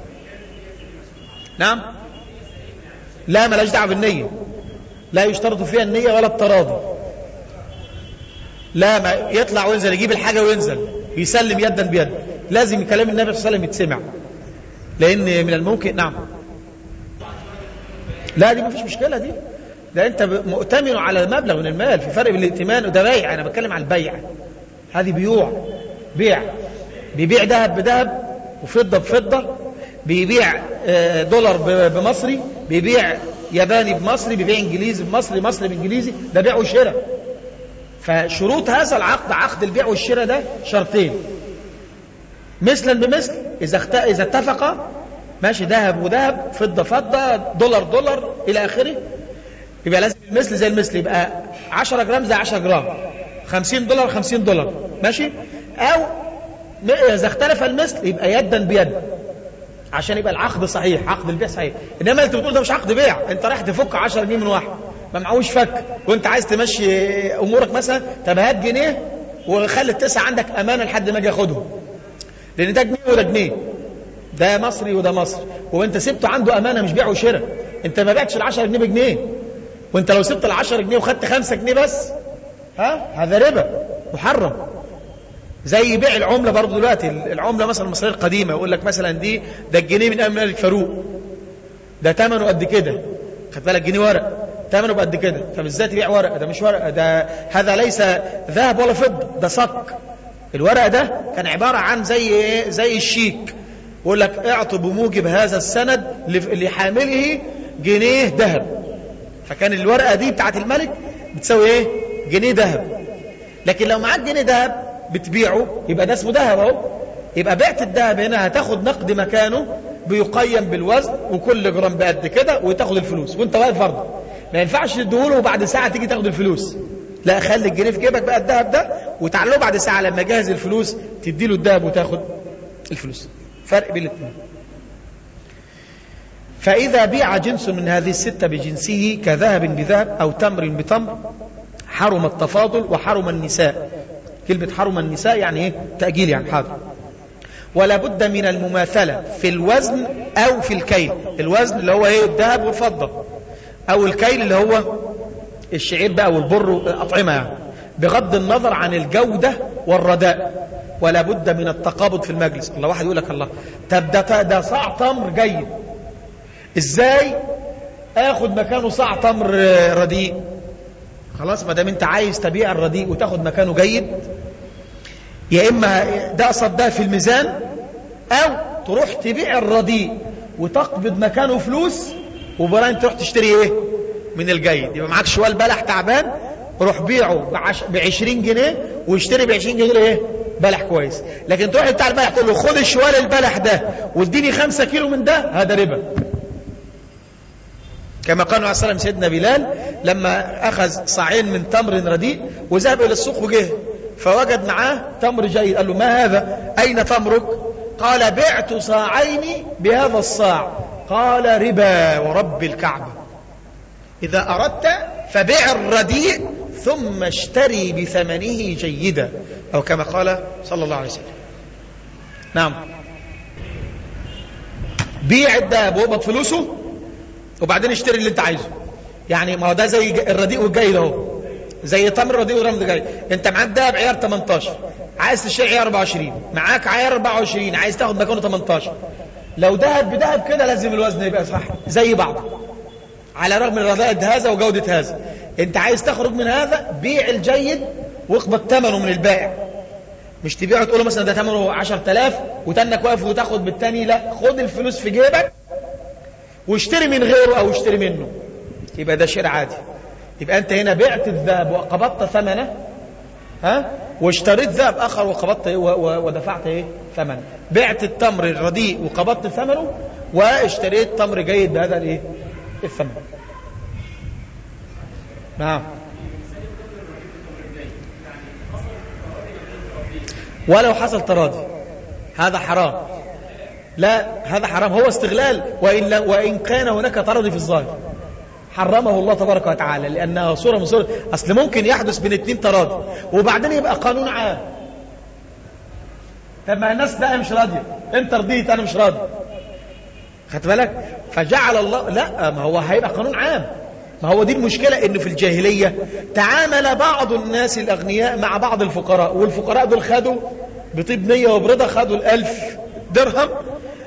نعم لا ملاش دعوه بالنية لا يشترط فيها النية ولا التراضي لا ما يطلع وينزل يجيب الحاجة وينزل يسلم يدا بيد لازم كلام النبي صلى الله عليه وسلم يتسمع لأن من الممكن نعم لا دي ما فيش مشكلة دي ده انت مؤتمن على المبلغ من المال في فرق بين الائتمان وده بيع انا بتكلم عن البيع هذه بيوع بيع بيبيع ذهب بذهب وفضة بفضة بيبيع دولار بمصري بيبيع ياباني بمصري بيبيع انجليزي بمصري مصري بانجليزي ده بيع وشراء فشروط هذا العقد عقد البيع والشراء ده شرطين مثلا بمثل اذا اخت... اذا اتفق ماشي ذهب وذهب فضه فضه دولار دولار الى اخره يبقى لازم المثل زي المثل يبقى 10 جرام زي 10 جرام 50 دولار 50 دولار ماشي او اذا اختلف المثل يبقى يدا بيد عشان يبقى العقد صحيح عقد البيع صحيح انما انت بتقول ده مش عقد بيع انت رايح تفك 10 جنيه من واحد ما معهوش فك وانت عايز تمشي امورك مثلا طب هات جنيه وخلي التسعه عندك امانه لحد ما اجي اخدهم لان ده جنيه وده جنيه ده مصري وده مصري وانت سبته عنده امانه مش بيع وشراء انت ما بعتش ال 10 جنيه بجنيه وانت لو سبت ال 10 جنيه وخدت 5 جنيه بس ها هذا ربا محرم زي بيع العملة برضه دلوقتي العملة مثلا المصرية القديمة يقول لك مثلا دي ده الجنيه من أيام الملك فاروق ده ثمنه قد كده خد بالك جنيه ورق ثمنه بقد كده طب ازاي تبيع ورقة ده مش ورقة ده هذا ليس ذهب ولا فضة ده صك الورقة ده كان عبارة عن زي ايه زي الشيك يقول لك اعطوا بموجب هذا السند لحامله جنيه ذهب فكان الورقة دي بتاعت الملك بتساوي ايه جنيه ذهب لكن لو معاك جنيه ذهب بتبيعه يبقى ده اسمه ذهب اهو يبقى بعت الذهب هنا هتاخد نقد مكانه بيقيم بالوزن وكل جرام بقد كده وتاخد الفلوس وانت واقف برضه ما ينفعش تديهوله وبعد ساعه تيجي تاخد الفلوس لا خلي الجنيه في جيبك بقى الذهب ده وتعالوا بعد ساعه لما جهز الفلوس تديله الذهب وتاخد الفلوس فرق بين الاثنين فإذا بيع جنس من هذه الستة بجنسه كذهب بذهب أو تمر بتمر حرم التفاضل وحرم النساء كلمة حرم النساء يعني ايه تأجيل يعني حاضر ولا بد من المماثلة في الوزن أو في الكيل الوزن اللي هو ايه الذهب والفضة أو الكيل اللي هو الشعير بقى والبر والأطعمة يعني بغض النظر عن الجودة والرداء ولا بد من التقابض في المجلس الله واحد يقول لك الله طب ده ده صاع تمر جيد ازاي اخد مكانه صاع تمر رديء خلاص ما دام انت عايز تبيع الرديء وتاخد مكانه جيد يا اما ده قصد ده في الميزان او تروح تبيع الرديء وتقبض مكانه فلوس وبراين تروح تشتري ايه من الجيد يبقى معاك شوال بلح تعبان روح بيعه ب 20 جنيه واشتري ب 20 جنيه ايه بلح كويس لكن تروح بتاع البلح تقول له خد الشوال البلح ده واديني 5 كيلو من ده هذا ربا كما قال عليه السلام سيدنا بلال لما أخذ صاعين من تمر رديء وذهب إلى السوق وجه فوجد معاه تمر جيد قال له ما هذا أين تمرك قال بعت صاعين بهذا الصاع قال ربا ورب الكعبة إذا أردت فبيع الرديء ثم اشتري بثمنه جيدا أو كما قال صلى الله عليه وسلم نعم بيع الذهب واقبض فلوسه وبعدين اشتري اللي انت عايزه يعني ما هو ده زي الرديء والجيد اهو زي تمر الرديء والرمل الجيد انت معاك دهب عيار 18 عايز تشتري عيار 24 معاك عيار 24 عايز تاخد مكانه 18 لو دهب بدهب كده لازم الوزن يبقى صح زي بعض على الرغم من رذائل هذا وجودة هذا انت عايز تخرج من هذا بيع الجيد واقبض ثمنه من البائع مش تبيعه تقول له مثلا ده ثمنه 10000 وتنك واقف وتاخد بالتاني لا خد الفلوس في جيبك واشتري من غيره او اشتري منه يبقى ده شراء عادي يبقى انت هنا بعت الذهب وقبضت ثمنه ها واشتريت ذهب اخر وقبضت ايه ودفعت ايه ثمنه بعت التمر الرديء وقبضت ثمنه واشتريت تمر جيد بهذا الايه الثمن نعم ولو حصل تراضي هذا حرام لا هذا حرام هو استغلال وإن, لا وإن كان هناك تراضي في الظاهر حرمه الله تبارك وتعالى لأنها صورة من صورة أصل ممكن يحدث بين اتنين تراضي وبعدين يبقى قانون عام طب ما الناس بقى مش راضية انت رضيت انا مش راضي خدت بالك فجعل الله لا ما هو هيبقى قانون عام ما هو دي المشكلة انه في الجاهلية تعامل بعض الناس الاغنياء مع بعض الفقراء والفقراء دول خدوا بطيب نية وبرضا خدوا الالف درهم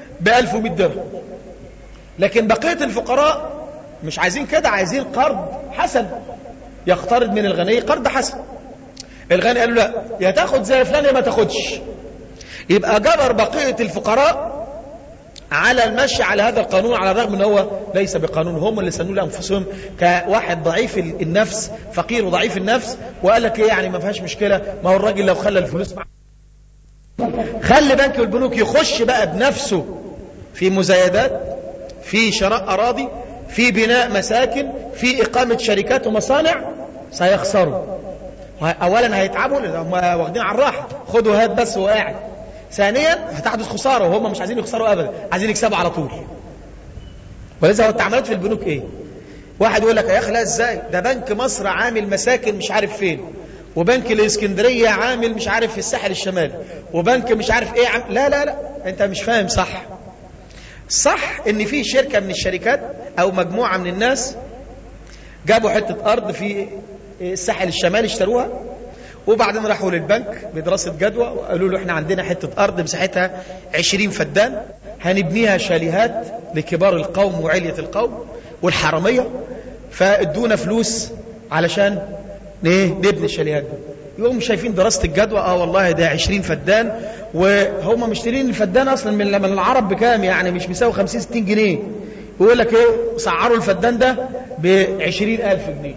بألف ومئة درهم لكن بقية الفقراء مش عايزين كده عايزين قرض حسن يقترض من الغني قرض حسن الغني قال له لا يا تاخد زي فلان يا ما تاخدش يبقى جبر بقية الفقراء على المشي على هذا القانون على الرغم ان هو ليس بقانون هم اللي سنوا لانفسهم كواحد ضعيف النفس فقير وضعيف النفس وقال لك ايه يعني ما فيهاش مشكله ما هو الراجل لو خلى الفلوس معاه خلي بنك البنوك يخش بقى بنفسه في مزايدات في شراء اراضي في بناء مساكن في اقامه شركات ومصانع سيخسروا اولا هيتعبوا لان هم واخدين على الراحه خدوا هات بس وقاعد ثانيا هتحدث خساره وهم مش عايزين يخسروا ابدا عايزين يكسبوا على طول ولذا هو التعاملات في البنوك ايه واحد يقول لك يا اخي لا ازاي ده بنك مصر عامل مساكن مش عارف فين وبنك الاسكندريه عامل مش عارف في الساحل الشمالي وبنك مش عارف ايه عامل لا لا لا انت مش فاهم صح صح ان في شركه من الشركات او مجموعه من الناس جابوا حته ارض في الساحل الشمالي اشتروها وبعدين راحوا للبنك بدراسة جدوى وقالوا له احنا عندنا حتة أرض مساحتها 20 فدان هنبنيها شاليهات لكبار القوم وعلية القوم والحرامية فادونا فلوس علشان ايه نبني الشاليهات دي يقوم شايفين دراسة الجدوى اه والله ده 20 فدان وهم مشترين الفدان اصلا من من العرب بكام يعني مش بيساوي 50 60 جنيه ويقول لك ايه سعروا الفدان ده ب 20000 جنيه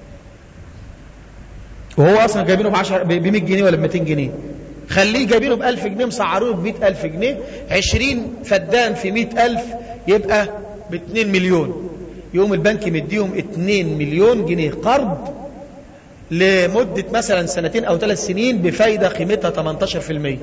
وهو اصلا جايبينه ب 10 ب 100 جنيه ولا ب 200 جنيه خليه جايبينه ب 1000 جنيه مسعروه ب 100000 جنيه 20 فدان في 100000 يبقى ب 2 مليون يوم البنك مديهم 2 مليون جنيه قرض لمدة مثلا سنتين أو ثلاث سنين بفايدة قيمتها 18%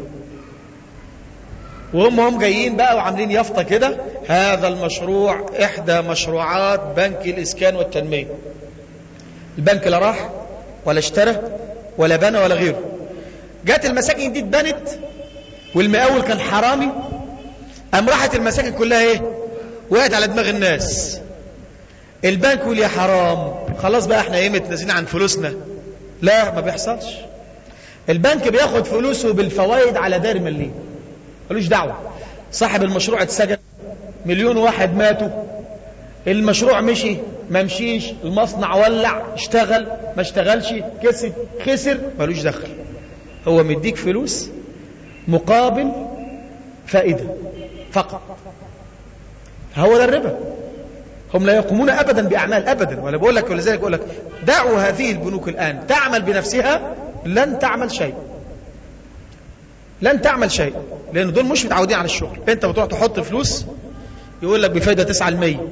وهم هم جايين بقى وعاملين يافطة كده هذا المشروع إحدى مشروعات بنك الإسكان والتنمية البنك لا راح ولا اشترى ولا بنى ولا غيره جات المساكن دي اتبنت والمقاول كان حرامي قام راحت المساكن كلها ايه وقعت على دماغ الناس البنك يقول يا حرام خلاص بقى احنا ايه متنازلين عن فلوسنا لا ما بيحصلش البنك بياخد فلوسه بالفوائد على دار مليم ملوش دعوه صاحب المشروع اتسجن مليون واحد ماتوا المشروع مشي ما مشيش المصنع ولع اشتغل ما اشتغلش كسب خسر ملوش دخل هو مديك فلوس مقابل فائدة فقط هو ده الربا هم لا يقومون أبدا بأعمال أبدا ولا بقول لك ولذلك بقول لك دعوا هذه البنوك الآن تعمل بنفسها لن تعمل شيء لن تعمل شيء لأن دول مش متعودين على الشغل أنت بتروح تحط فلوس يقول لك بفايدة 9 المية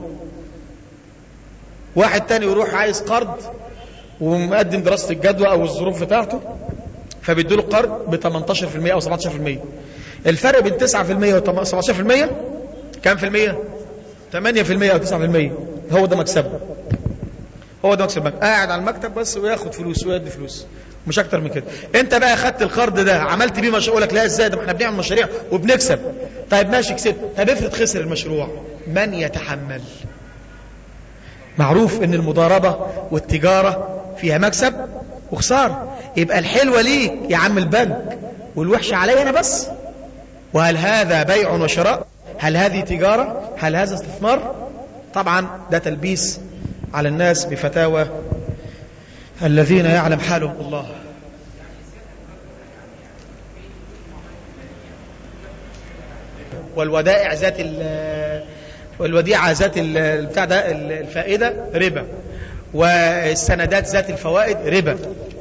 واحد تاني يروح عايز قرض ومقدم دراسة الجدوى أو الظروف بتاعته فبيدوا له قرض ب 18% أو 17% الفرق بين 9% و 17% كام في المية 8% أو 9% هو ده مكسبه هو ده مكسب قاعد على المكتب بس وياخد فلوس ويدي فلوس مش اكتر من كده انت بقى خدت القرض ده عملت بيه مشروع لك لا ازاي ده احنا بنعمل مشاريع وبنكسب طيب ماشي كسبت طب افرض خسر المشروع من يتحمل معروف ان المضاربة والتجارة فيها مكسب وخسارة يبقى الحلوة ليك يا عم البنك والوحشة علي انا بس وهل هذا بيع وشراء هل هذه تجارة هل هذا استثمار طبعا ده تلبيس على الناس بفتاوى الذين يعلم حالهم الله والودائع ذات والوديعة ذات بتاع ده الفائدة ربا والسندات ذات الفوائد ربا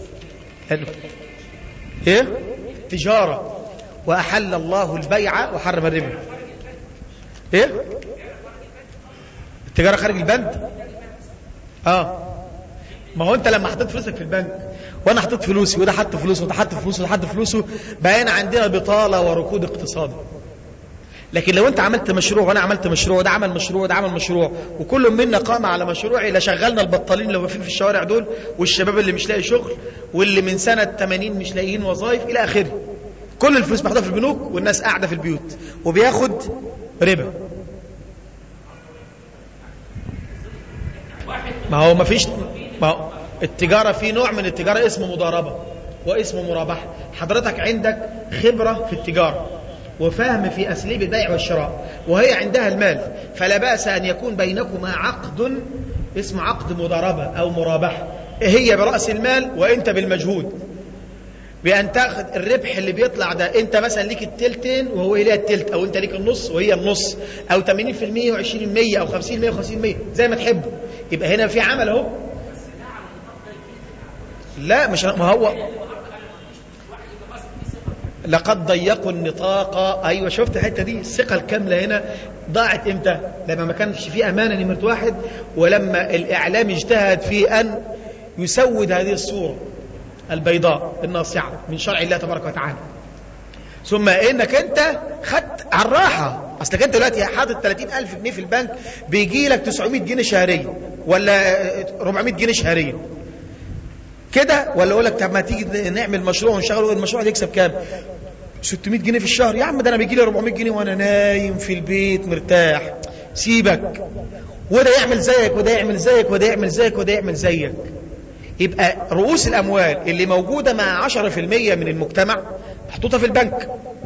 ايه تجارة وأحل الله البيع وحرم الربا ايه التجارة خارج البند اه ما هو انت لما حطيت فلوسك في البنك وانا حطيت فلوسي وده حط فلوسه وده حط فلوسه وده حط فلوسه بقينا عندنا بطالة وركود اقتصادي لكن لو انت عملت مشروع وانا عملت مشروع وده عمل مشروع وده عمل مشروع وكل منا قام على مشروع لا شغلنا البطالين اللي واقفين في الشوارع دول والشباب اللي مش لاقي شغل واللي من سنة 80 مش لاقيين وظائف الى اخره كل الفلوس محطوطه في البنوك والناس قاعده في البيوت وبياخد ربا ما هو ما فيش ما هو التجارة في نوع من التجارة اسمه مضاربة واسمه مرابحة حضرتك عندك خبرة في التجارة وفهم في أساليب البيع والشراء وهي عندها المال فلا بأس أن يكون بينكما عقد اسمه عقد مضاربة أو مرابحة هي برأس المال وأنت بالمجهود بأن تاخد الربح اللي بيطلع ده أنت مثلا ليك التلتين وهو ليها التلت أو أنت ليك النص وهي النص أو 80% و20% أو 50% و50% زي ما تحب يبقى هنا في عمل أهو لا مش ما هو لقد ضيقوا النطاق ايوه شفت الحته دي الثقه الكامله هنا ضاعت امتى لما ما كانش في امانه نمره واحد ولما الاعلام اجتهد في ان يسود هذه الصوره البيضاء الناصعه من شرع الله تبارك وتعالى ثم انك انت خدت على الراحه اصلك انت دلوقتي حاطط 30000 جنيه في البنك بيجي لك 900 جنيه شهريا ولا 400 جنيه شهريا كده ولا اقول لك طب ما تيجي نعمل مشروع ونشغله المشروع ده يكسب كام 600 جنيه في الشهر يا عم ده انا بيجي لي 400 جنيه وانا نايم في البيت مرتاح سيبك وده يعمل زيك وده يعمل زيك وده يعمل زيك وده يعمل زيك يبقى رؤوس الاموال اللي موجوده مع 10% من المجتمع محطوطه في البنك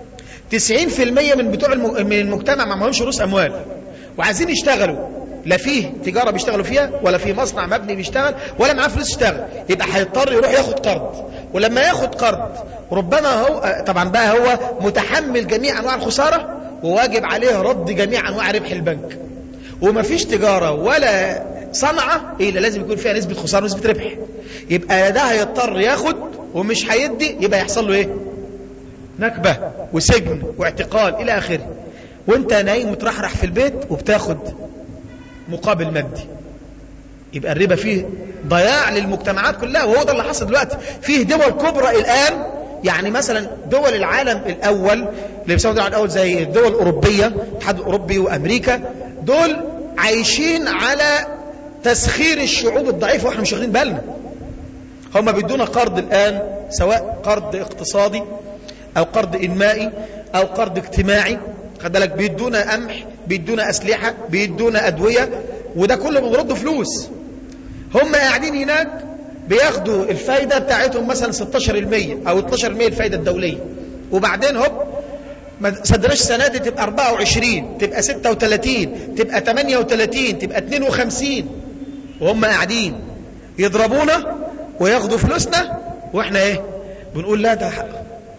90% من بتوع الم... من المجتمع ما معهمش رؤوس اموال وعايزين يشتغلوا لا فيه تجاره بيشتغلوا فيها ولا في مصنع مبني بيشتغل ولا معاه فلوس يشتغل يبقى هيضطر يروح ياخد قرض ولما ياخد قرض ربما هو طبعا بقى هو متحمل جميع انواع الخساره وواجب عليه رد جميع انواع ربح البنك ومفيش تجاره ولا صنعه الا لازم يكون فيها نسبه خساره ونسبه ربح يبقى ده هيضطر ياخد ومش هيدي يبقى يحصل له ايه نكبه وسجن واعتقال الى اخره وانت نايم مترحرح في البيت وبتاخد مقابل مادي يبقى الربا فيه ضياع للمجتمعات كلها وهو ده اللي حصل دلوقتي فيه دول كبرى الآن يعني مثلا دول العالم الأول اللي بيسموا العالم الأول زي الدول الأوروبية الاتحاد الأوروبي وأمريكا دول عايشين على تسخير الشعوب الضعيفة واحنا مش واخدين بالنا هم بيدونا قرض الآن سواء قرض اقتصادي أو قرض إنمائي أو قرض اجتماعي خد بالك بيدونا قمح بيدونا أسلحة بيدونا أدوية وده كله بنرده فلوس هم قاعدين هناك بياخدوا الفايدة بتاعتهم مثلا 16% أو 12% الفايدة الدولية وبعدين هوب ما صدرش السنة دي تبقى 24 تبقى 36 تبقى 38 تبقى 52 وهم قاعدين يضربونا وياخدوا فلوسنا واحنا ايه بنقول لا ده حق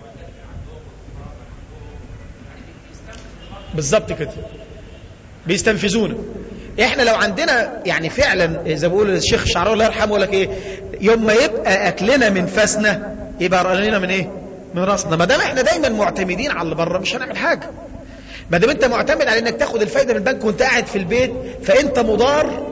بالظبط كده بيستنفذونا احنا لو عندنا يعني فعلا زي ما بيقول الشيخ شعراوي الله يرحمه يقول لك ايه يوم ما يبقى اكلنا من فاسنا يبقى رأينا من ايه من راسنا ما دام احنا دايما معتمدين على اللي بره مش هنعمل حاجه ما دام انت معتمد على انك تاخد الفايده من البنك وانت قاعد في البيت فانت مضار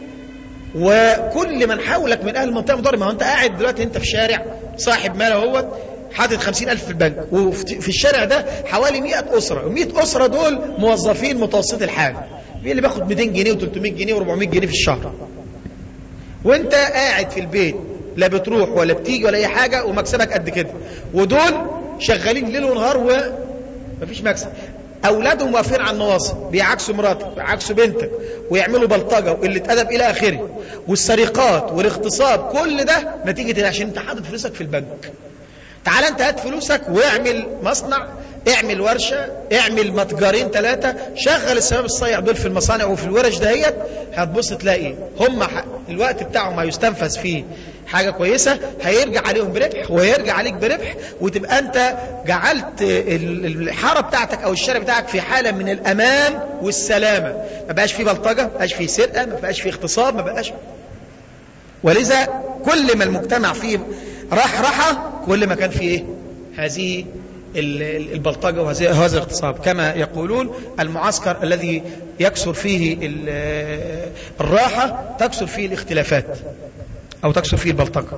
وكل من حولك من اهل المنطقه مضار ما هو انت قاعد دلوقتي انت في شارع صاحب مال اهوت حاطط خمسين ألف في البنك وفي الشارع ده حوالي مئة أسرة ومئة أسرة دول موظفين متوسط الحال مين اللي بياخد 200 جنيه و300 جنيه و400 جنيه في الشهر وانت قاعد في البيت لا بتروح ولا بتيجي ولا اي حاجة ومكسبك قد كده ودول شغالين ليل ونهار ومفيش مكسب اولادهم واقفين على النواصي بيعكسوا مراتك بيعكسوا بنتك ويعملوا بلطجه وقله ادب الى اخره والسرقات والاغتصاب كل ده نتيجه عشان انت حاطط فلوسك في البنك تعال انت هات فلوسك واعمل مصنع اعمل ورشة اعمل متجرين ثلاثة شغل الشباب الصيع دول في المصانع وفي الورش دهيت هتبص تلاقي هم الوقت بتاعهم هيستنفذ فيه حاجة كويسة هيرجع عليهم بربح وهيرجع عليك بربح وتبقى انت جعلت الحارة بتاعتك او الشارع بتاعك في حالة من الامان والسلامة ما بقاش فيه بلطجة ما بقاش فيه سرقة ما بقاش فيه اغتصاب ما بقاش ولذا كل ما المجتمع فيه راح راحة كل ما كان فيه ايه هذه البلطجة وهذا الاغتصاب كما يقولون المعسكر الذي يكسر فيه الراحة تكسر فيه الاختلافات أو تكسر فيه البلطجة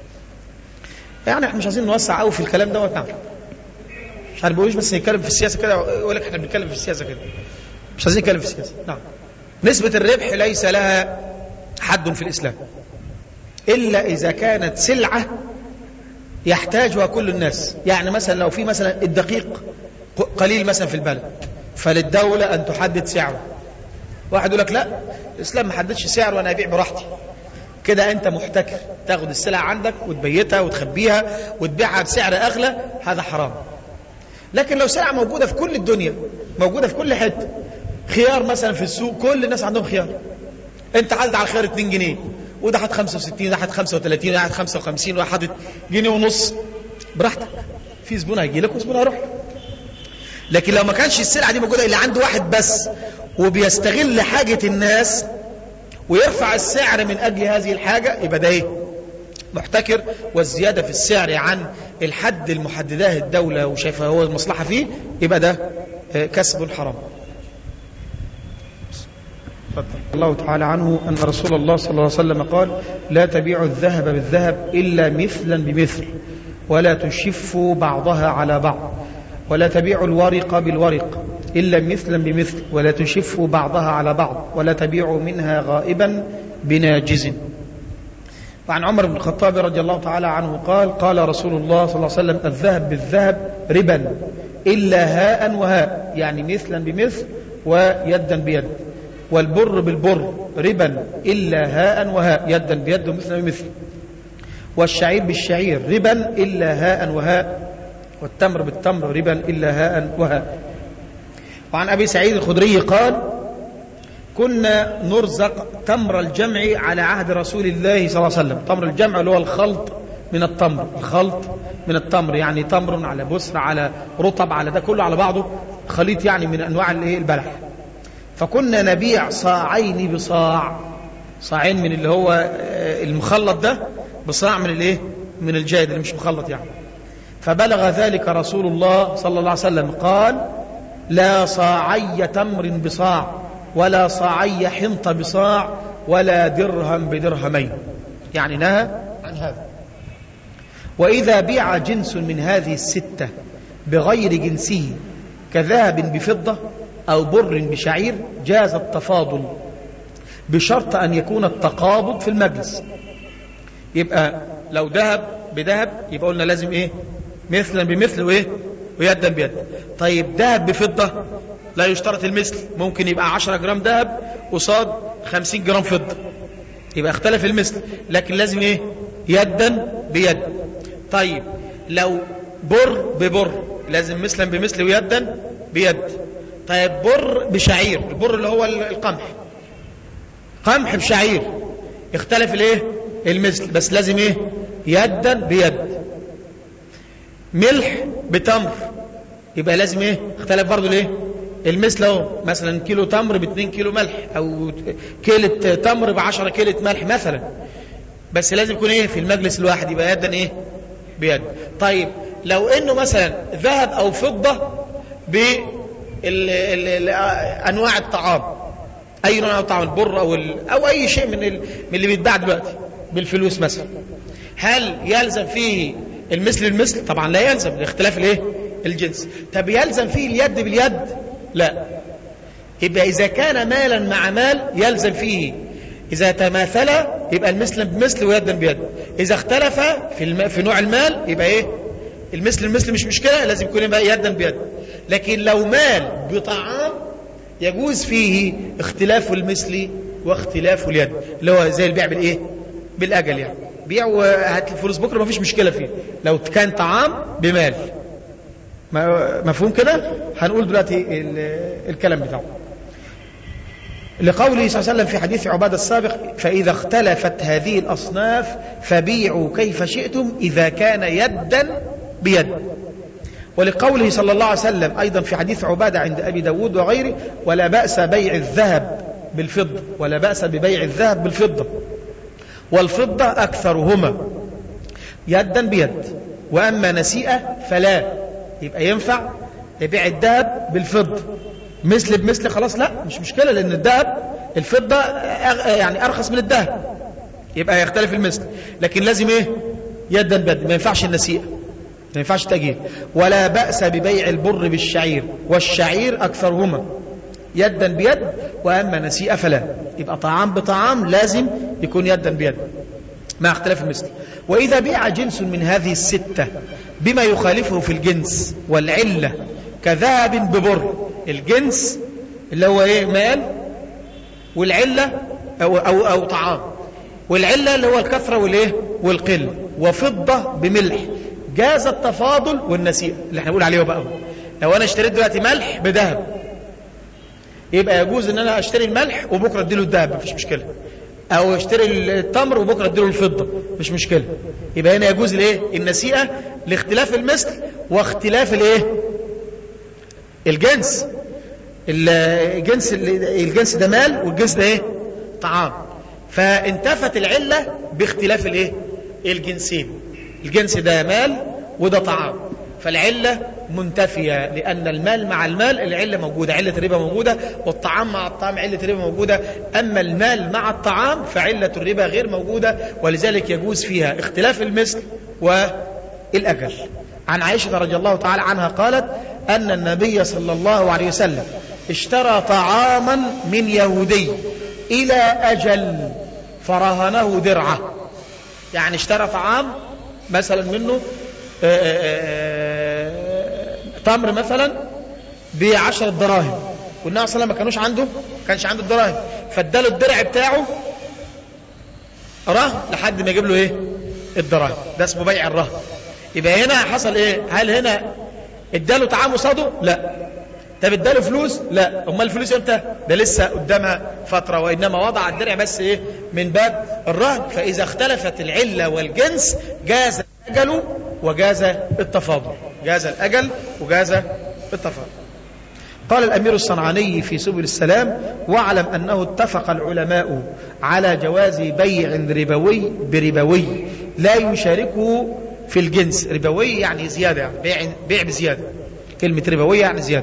يعني احنا مش عايزين نوسع قوي في الكلام دوت نعم مش عارف بقولوش بس نتكلم في السياسة كده يقول لك احنا بنتكلم في السياسة كده مش عايزين نتكلم في السياسة نعم نسبة الربح ليس لها حد في الإسلام إلا إذا كانت سلعة يحتاجها كل الناس يعني مثلا لو في مثلا الدقيق قليل مثلا في البلد فللدولة أن تحدد سعره واحد يقول لك لا الإسلام ما حددش سعر وأنا أبيع براحتي كده أنت محتكر تاخد السلع عندك وتبيتها وتخبيها وتبيعها بسعر أغلى هذا حرام لكن لو سلعة موجودة في كل الدنيا موجودة في كل حتة خيار مثلا في السوق كل الناس عندهم خيار انت عدد على الخير 2 جنيه وده حاطط 65 وده حاطط 35 وده حاطط 55 وده حاطط جنيه ونص براحتك في زبون هيجي لك وزبون هيروح لكن لو ما كانش السلعه دي موجوده الا عند واحد بس وبيستغل حاجه الناس ويرفع السعر من اجل هذه الحاجه يبقى ده ايه محتكر والزياده في السعر عن الحد المحدداه الدوله وشايفها هو المصلحه فيه يبقى ده كسب حرام الله تعالى عنه أن رسول الله صلى الله عليه وسلم قال لا تبيعوا الذهب بالذهب إلا مثلا بمثل ولا تشفوا بعضها على بعض ولا تبيعوا الورق بالورق إلا مثلا بمثل ولا تشفوا بعضها على بعض ولا تبيعوا منها غائبا بناجز وعن عمر بن الخطاب رضي الله تعالى عنه قال قال رسول الله صلى الله عليه وسلم الذهب بالذهب ربا إلا هاء وهاء يعني مثلا بمثل ويدا بيد والبر بالبر ربا إلا هاء وهاء يدا بيد ومثلا بمثل والشعير بالشعير ربا إلا هاء وهاء والتمر بالتمر ربا إلا هاء وهاء وعن أبي سعيد الخدري قال كنا نرزق تمر الجمع على عهد رسول الله صلى الله عليه وسلم تمر الجمع اللي هو الخلط من التمر الخلط من التمر يعني تمر على بسر على رطب على ده كله على بعضه خليط يعني من أنواع البلح فكنا نبيع صاعين بصاع صاعين من اللي هو المخلط ده بصاع من الايه من الجيد اللي مش مخلط يعني فبلغ ذلك رسول الله صلى الله عليه وسلم قال لا صاعي تمر بصاع ولا صاعي حنط بصاع ولا درهم بدرهمين يعني نهى عن هذا وإذا بيع جنس من هذه الستة بغير جنسه كذهب بفضة أو بر بشعير جاز التفاضل بشرط أن يكون التقابض في المجلس يبقى لو ذهب بذهب يبقى قلنا لازم إيه مثلا بمثل وإيه ويدا بيد طيب ذهب بفضة لا يشترط المثل ممكن يبقى 10 جرام ذهب قصاد 50 جرام فضة يبقى اختلف المثل لكن لازم ايه يدا بيد طيب لو بر ببر لازم مثلا بمثل ويدا بيد طيب بر بشعير البر اللي هو القمح قمح بشعير اختلف الايه المثل بس لازم ايه يدا بيد ملح بتمر يبقى لازم ايه اختلف برضه الايه المثل اهو مثلا كيلو تمر ب 2 كيلو ملح او كيلة تمر ب 10 كيلة ملح مثلا بس لازم يكون ايه في المجلس الواحد يبقى يدا ايه بيد طيب لو انه مثلا ذهب او فضة ب انواع الطعام اي نوع من الطعام البر او او اي شيء من من اللي بيتباع دلوقتي بالفلوس مثلا هل يلزم فيه المثل المثل طبعا لا يلزم لاختلاف الايه الجنس طب يلزم فيه اليد باليد لا يبقى اذا كان مالا مع مال يلزم فيه اذا تماثل يبقى المثل بمثل ويدا بيد اذا اختلف في الم... في نوع المال يبقى ايه المثل المثل مش مشكله لازم يكون يبقى يدا بيد لكن لو مال بطعام يجوز فيه اختلاف المثل واختلاف اليد اللي هو زي البيع بالايه بالاجل يعني بيع وهات الفلوس بكره ما فيش مشكله فيه لو كان طعام بمال مفهوم كده هنقول دلوقتي الكلام بتاعه لقوله صلى الله عليه وسلم في حديث عبادة السابق فإذا اختلفت هذه الأصناف فبيعوا كيف شئتم إذا كان يدا بيد ولقوله صلى الله عليه وسلم أيضا في حديث عبادة عند أبي داود وغيره ولا بأس بيع الذهب بالفضة ولا بأس ببيع الذهب بالفضة والفضة أكثرهما يدا بيد وأما نسيئة فلا يبقى ينفع يبيع الذهب بالفضة مثل بمثل خلاص لا مش مشكلة لأن الذهب الفضة يعني أرخص من الذهب يبقى يختلف المثل لكن لازم ايه يدا بيد ما ينفعش النسيئة ما ينفعش تأجيل ولا بأس ببيع البر بالشعير والشعير أكثرهما يدا بيد وأما نسيئة فلا يبقى طعام بطعام لازم يكون يدا بيد مع اختلاف المثل وإذا بيع جنس من هذه الستة بما يخالفه في الجنس والعلة كذهب ببر الجنس اللي هو ايه مال والعلة أو, أو, أو طعام والعلة اللي هو الكثرة والايه والقل وفضة بملح جاز التفاضل والنسيئة اللي احنا بنقول عليه بقى لو انا اشتريت دلوقتي ملح بذهب يبقى يجوز ان انا اشتري الملح وبكره اديله الذهب مفيش مشكله او اشتري التمر وبكره اديله الفضه مش مشكله يبقى هنا يجوز الايه النسيئه لاختلاف المثل واختلاف الايه الجنس الجنس الجنس ده مال والجنس ده ايه طعام فانتفت العله باختلاف الايه الجنسين الجنس ده مال وده طعام فالعلة منتفية لأن المال مع المال العلة موجودة علة الربا موجودة والطعام مع الطعام علة الربا موجودة أما المال مع الطعام فعلة الربا غير موجودة ولذلك يجوز فيها اختلاف المثل والأجل عن عائشة رضي الله تعالى عنها قالت أن النبي صلى الله عليه وسلم اشترى طعاما من يهودي إلى أجل فرهنه درعه يعني اشترى طعام مثلا منه تمر مثلا بعشرة دراهم والنبي صلى الله عليه وسلم ما كانوش عنده كانش عنده الدراهم فاداله الدرع بتاعه رهن لحد ما يجيب له ايه الدراهم ده اسمه بيع الرهن يبقى هنا حصل ايه هل هنا اداله طعام قصاده لا طب اداله فلوس لا امال الفلوس امتى ده لسه قدامها فتره وانما وضع الدرع بس ايه من باب الرهن فاذا اختلفت العله والجنس جاز الاجل وجاز التفاضل جاز الاجل وجاز التفاضل قال الامير الصنعاني في سبل السلام واعلم انه اتفق العلماء على جواز بيع ربوي بربوي لا يشاركه في الجنس ربوي يعني زياده يعني بيع بيع بزياده كلمه ربوي يعني زياده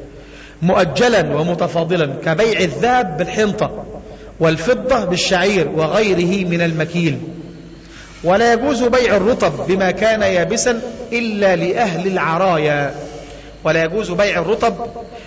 مؤجلا ومتفاضلا كبيع الذهب بالحنطة والفضة بالشعير وغيره من المكيل ولا يجوز بيع الرطب بما كان يابسا إلا لأهل العرايا ولا يجوز بيع الرطب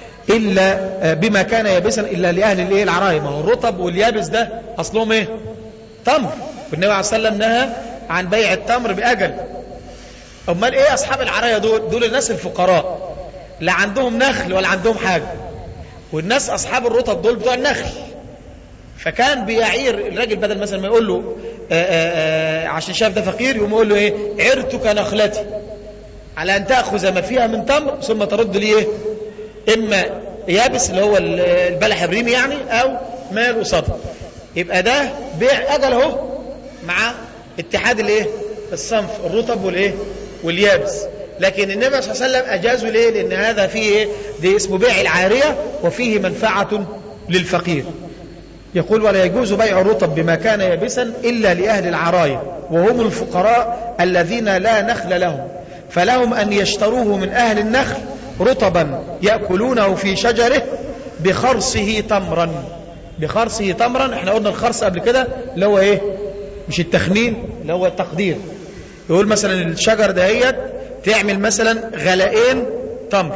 إلا بما كان يابسا إلا لأهل الإيه العرايا ما هو الرطب واليابس ده أصلهم إيه تمر والنبي عليه الصلاة والسلام نهى عن بيع التمر بأجل أمال إيه أصحاب العرايا دول دول الناس الفقراء لا عندهم نخل ولا عندهم حاجة والناس أصحاب الرطب دول بتوع النخل فكان بيعير الراجل بدل مثلا ما يقول له آآ آآ عشان شاف ده فقير يقوم يقول له ايه عرتك نخلتي على ان تاخذ ما فيها من تمر ثم ترد لي ايه اما يابس اللي هو البلح الريمي يعني او مال قصاده يبقى ده بيع اجل اهو مع اتحاد الايه الصنف الرطب والايه واليابس لكن النبي صلى الله عليه وسلم أجازوا ليه لأن هذا فيه إيه؟ ده اسمه بيع العارية وفيه منفعة للفقير يقول ولا يجوز بيع الرطب بما كان يابسا إلا لأهل العراية وهم الفقراء الذين لا نخل لهم فلهم أن يشتروه من أهل النخل رطبا يأكلونه في شجره بخرصه تمرا بخرصه تمرا احنا قلنا الخرص قبل كده اللي هو ايه مش التخمين اللي هو التقدير يقول مثلا الشجر دهيت تعمل مثلا غلقين تمر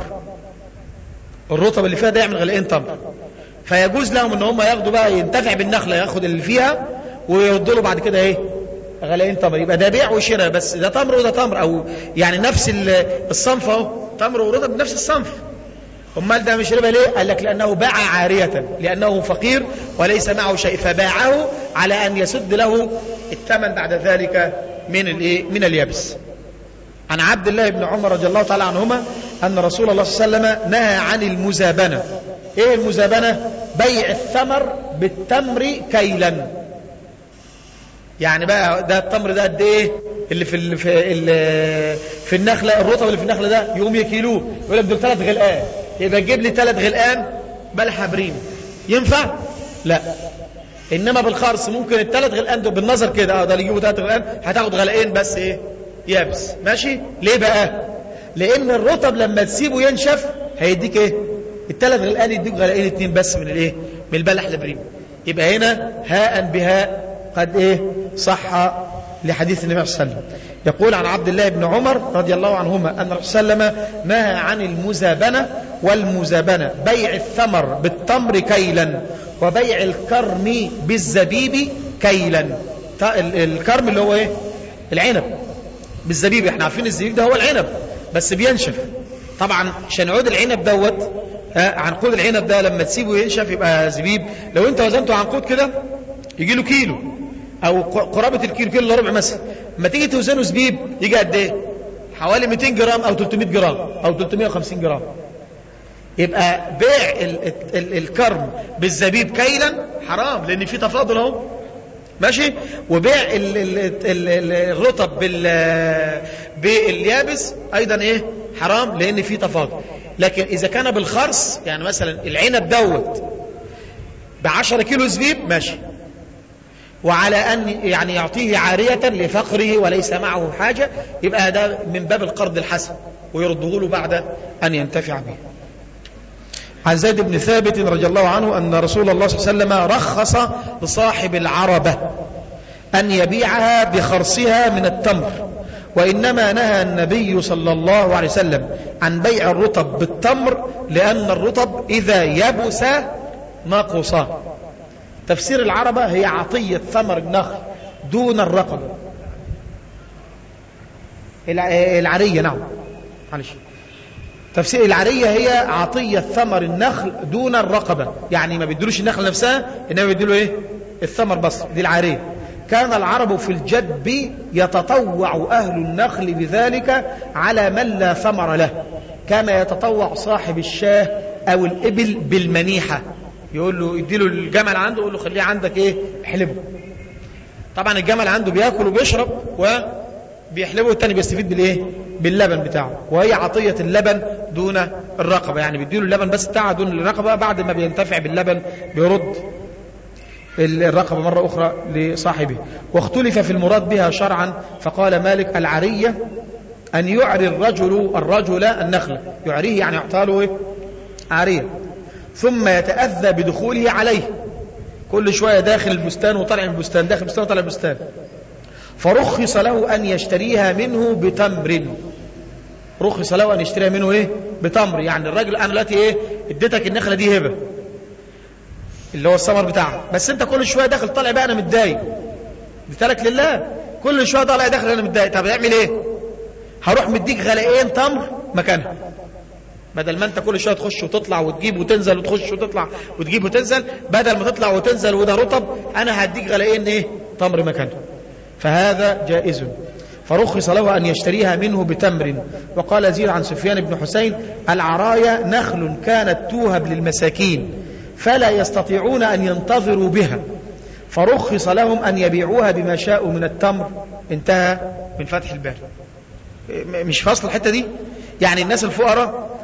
الرطب اللي فيها ده يعمل غلقين تمر فيجوز لهم ان هم ياخدوا بقى ينتفع بالنخله ياخد اللي فيها ويردوا له بعد كده ايه غلقين تمر يبقى ده بيع وشراء بس ده تمر وده تمر او يعني نفس الصنف اهو تمر ورطب بنفس الصنف امال ده مش ربا ليه قال لك لانه باع عاريه لانه فقير وليس معه شيء فباعه على ان يسد له الثمن بعد ذلك من الايه من اليابس عن عبد الله بن عمر رضي الله تعالى عنهما أن رسول الله صلى الله عليه وسلم نهى عن المزابنة إيه المزابنة بيع الثمر بالتمر كيلا يعني بقى ده التمر ده قد ايه اللي في ال في ال في النخله الرطب اللي في النخله ده يقوم يكيلوه يقول لك دول ثلاث غلقان يبقى تجيب لي ثلاث غلقان بلح بريم ينفع؟ لا انما بالخرص ممكن الثلاث غلقان دول بالنظر كده اه ده اللي يجيبوا ثلاث غلقان هتاخد غلقين بس ايه يابس ماشي ليه بقى لان الرطب لما تسيبه ينشف هيديك ايه الثلاث غلقان يديك غلقين اتنين بس من الايه من البلح البريم يبقى هنا هاء بهاء قد ايه صح لحديث النبي صلى الله عليه وسلم يقول عن عبد الله بن عمر رضي الله عنهما أن الرسول صلى الله عليه وسلم نهى عن المزابنة والمزابنة بيع الثمر بالتمر كيلا وبيع الكرم بالزبيب كيلا الكرم اللي هو ايه العنب بالزبيب احنا عارفين الزبيب ده هو العنب بس بينشف طبعا شنعود العنب دوت عنقود العنب ده لما تسيبه ينشف يبقى زبيب لو انت وزنته عنقود كده يجي له كيلو او قرابه الكيلو كيلو الا ربع مثلا لما تيجي توزنه زبيب يجي قد ايه حوالي 200 جرام او 300 جرام او 350 جرام يبقى بيع ال ال الكرم بالزبيب كيلا حرام لان في تفاضل اهو ماشي وبيع ال ال ال الرطب بال باليابس ايضا ايه حرام لان في تفاضل لكن اذا كان بالخرص يعني مثلا العنب دوت ب 10 كيلو زبيب ماشي وعلى أن يعني يعطيه عارية لفقره وليس معه حاجة يبقى هذا من باب القرض الحسن ويرده له بعد أن ينتفع به عن زيد بن ثابت رضي الله عنه أن رسول الله صلى الله عليه وسلم رخص لصاحب العربة أن يبيعها بخرصها من التمر وإنما نهى النبي صلى الله عليه وسلم عن بيع الرطب بالتمر لأن الرطب إذا يبس نقص تفسير العربة هي عطية ثمر النخل دون الرقبة العرية نعم معلش تفسير العرية هي عطية ثمر النخل دون الرقبة يعني ما بيدلوش النخل نفسها إنما بيدلوا إيه الثمر بس دي العرية كان العرب في الجدب يتطوع أهل النخل بذلك على من لا ثمر له كما يتطوع صاحب الشاه أو الإبل بالمنيحة يقول له يديله الجمل عنده يقول له خليه عندك ايه احلبه طبعا الجمل عنده بياكل وبيشرب وبيحلبه والتاني بيستفيد بالايه باللبن بتاعه وهي عطية اللبن دون الرقبة يعني بيديله اللبن بس بتاعه دون الرقبة بعد ما بينتفع باللبن بيرد الرقبة مرة أخرى لصاحبه واختلف في المراد بها شرعا فقال مالك العرية أن يعري الرجل الرجل النخلة يعريه يعني يعطاله إيه؟ عارية ثم يتأذى بدخوله عليه كل شوية داخل البستان وطلع من البستان داخل البستان وطلع البستان فرخص له أن يشتريها منه بتمر رخص له أن يشتريها منه إيه بتمر يعني الراجل أنا دلوقتي إيه اديتك النخلة دي هبة اللي هو الثمر بتاعها بس أنت كل شوية داخل طالع بقى أنا متضايق اديتلك لله كل شوية طالع داخل أنا متضايق طب اعمل إيه هروح مديك غلقين تمر مكانها بدل ما انت كل شويه تخش وتطلع وتجيب وتنزل وتخش وتطلع وتجيب وتنزل بدل ما تطلع وتنزل وده رطب انا هديك غلقين ايه تمر مكانه فهذا جائز فرخص له أن يشتريها منه بتمر وقال زيد عن سفيان بن حسين العرايا نخل كانت توهب للمساكين فلا يستطيعون أن ينتظروا بها فرخص لهم أن يبيعوها بما شاءوا من التمر انتهى من فتح الباب مش فاصل الحتة دي يعني الناس الفقراء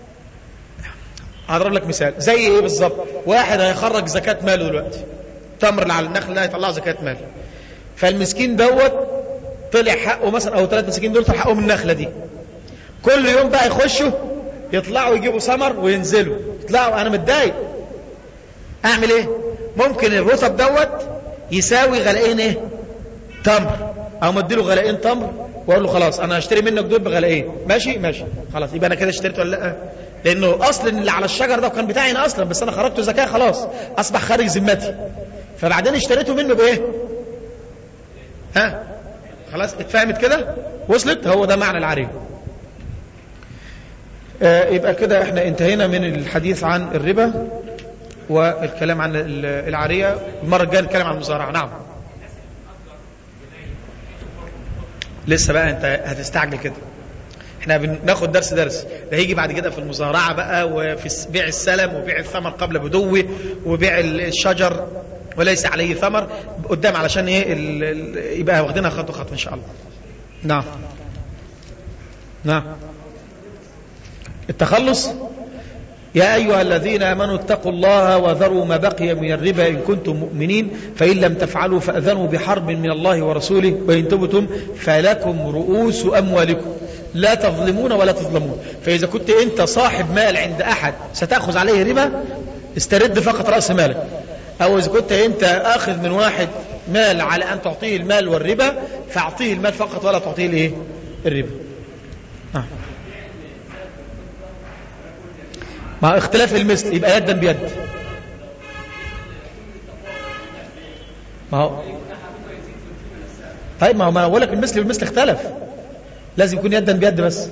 هضرب لك مثال زي ايه بالظبط واحد هيخرج زكاة ماله دلوقتي تمر اللي على النخل ده هيطلع زكاة مال فالمسكين دوت طلع حقه مثلا او ثلاث مساكين دول طلع حقهم من النخلة دي كل يوم بقى يخشوا يطلعوا يجيبوا ثمر وينزلوا يطلعوا انا متضايق اعمل ايه ممكن الرطب دوت يساوي غلقين ايه تمر او مديله غلقين تمر واقول له خلاص انا هشتري منك دول بغلقين ماشي ماشي خلاص يبقى انا كده اشتريت ولا لا لانه اصل اللي على الشجر ده كان بتاعي انا اصلا بس انا خرجته زكاه خلاص اصبح خارج ذمتي فبعدين اشتريته منه بايه ها خلاص اتفهمت كده وصلت هو ده معنى العريب آه يبقى كده احنا انتهينا من الحديث عن الربا والكلام عن العارية المرة الجاية نتكلم عن المزارعة نعم لسه بقى انت هتستعجل كده احنا بناخد درس درس ده هيجي بعد كده في المزارعة بقى وفي بيع السلم وبيع الثمر قبل بدوه وبيع الشجر وليس عليه ثمر قدام علشان ايه ال ال يبقى واخدينها خطوه خطوه ان شاء الله نعم نعم التخلص يا أيها الذين آمنوا اتقوا الله وذروا ما بقي من الربا إن كنتم مؤمنين فإن لم تفعلوا فأذنوا بحرب من الله ورسوله وإن تبتم فلكم رؤوس أموالكم لا تظلمون ولا تظلمون فإذا كنت أنت صاحب مال عند أحد ستأخذ عليه ربا استرد فقط رأس مالك أو إذا كنت أنت آخذ من واحد مال على أن تعطيه المال والربا فأعطيه المال فقط ولا تعطيه الإيه؟ الربا آه. مع اختلاف المثل يبقى يدا بيد ما هو طيب ما هو ما بقول لك المثل بالمثل اختلف لازم يكون يدا بيد بس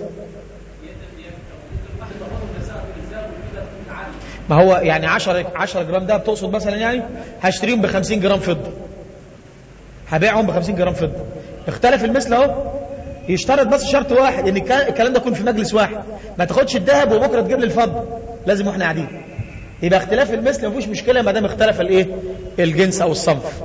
ما هو يعني 10 10 جرام ده بتقصد مثلا يعني هشتريهم ب 50 جرام فضه هبيعهم ب 50 جرام فضه اختلف المثل اهو يشترط بس شرط واحد ان الكلام ده يكون في مجلس واحد ما تاخدش الذهب وبكره تجيب لي الفضه لازم واحنا قاعدين يبقى اختلاف المثل ما فيهوش مشكله ما دام اختلف الايه الجنس او الصنف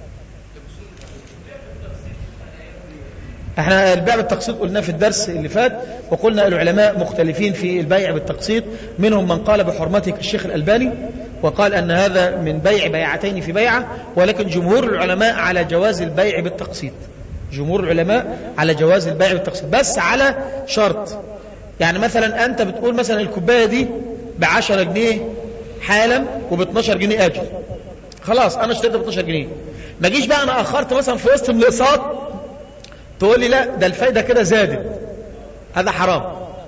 احنا البيع بالتقسيط قلناه في الدرس اللي فات وقلنا العلماء مختلفين في البيع بالتقسيط منهم من قال بحرمته كالشيخ الألباني وقال أن هذا من بيع بيعتين في بيعة ولكن جمهور العلماء على جواز البيع بالتقسيط جمهور العلماء على جواز البيع بالتقسيط بس على شرط يعني مثلا أنت بتقول مثلا الكوباية دي ب 10 جنيه حالا وب 12 جنيه أجل خلاص أنا اشتريتها ب 12 جنيه ما جيش بقى أنا أخرت مثلا في وسط الاقساط تقول لي لا ده الفايدة كده زادت هذا حرام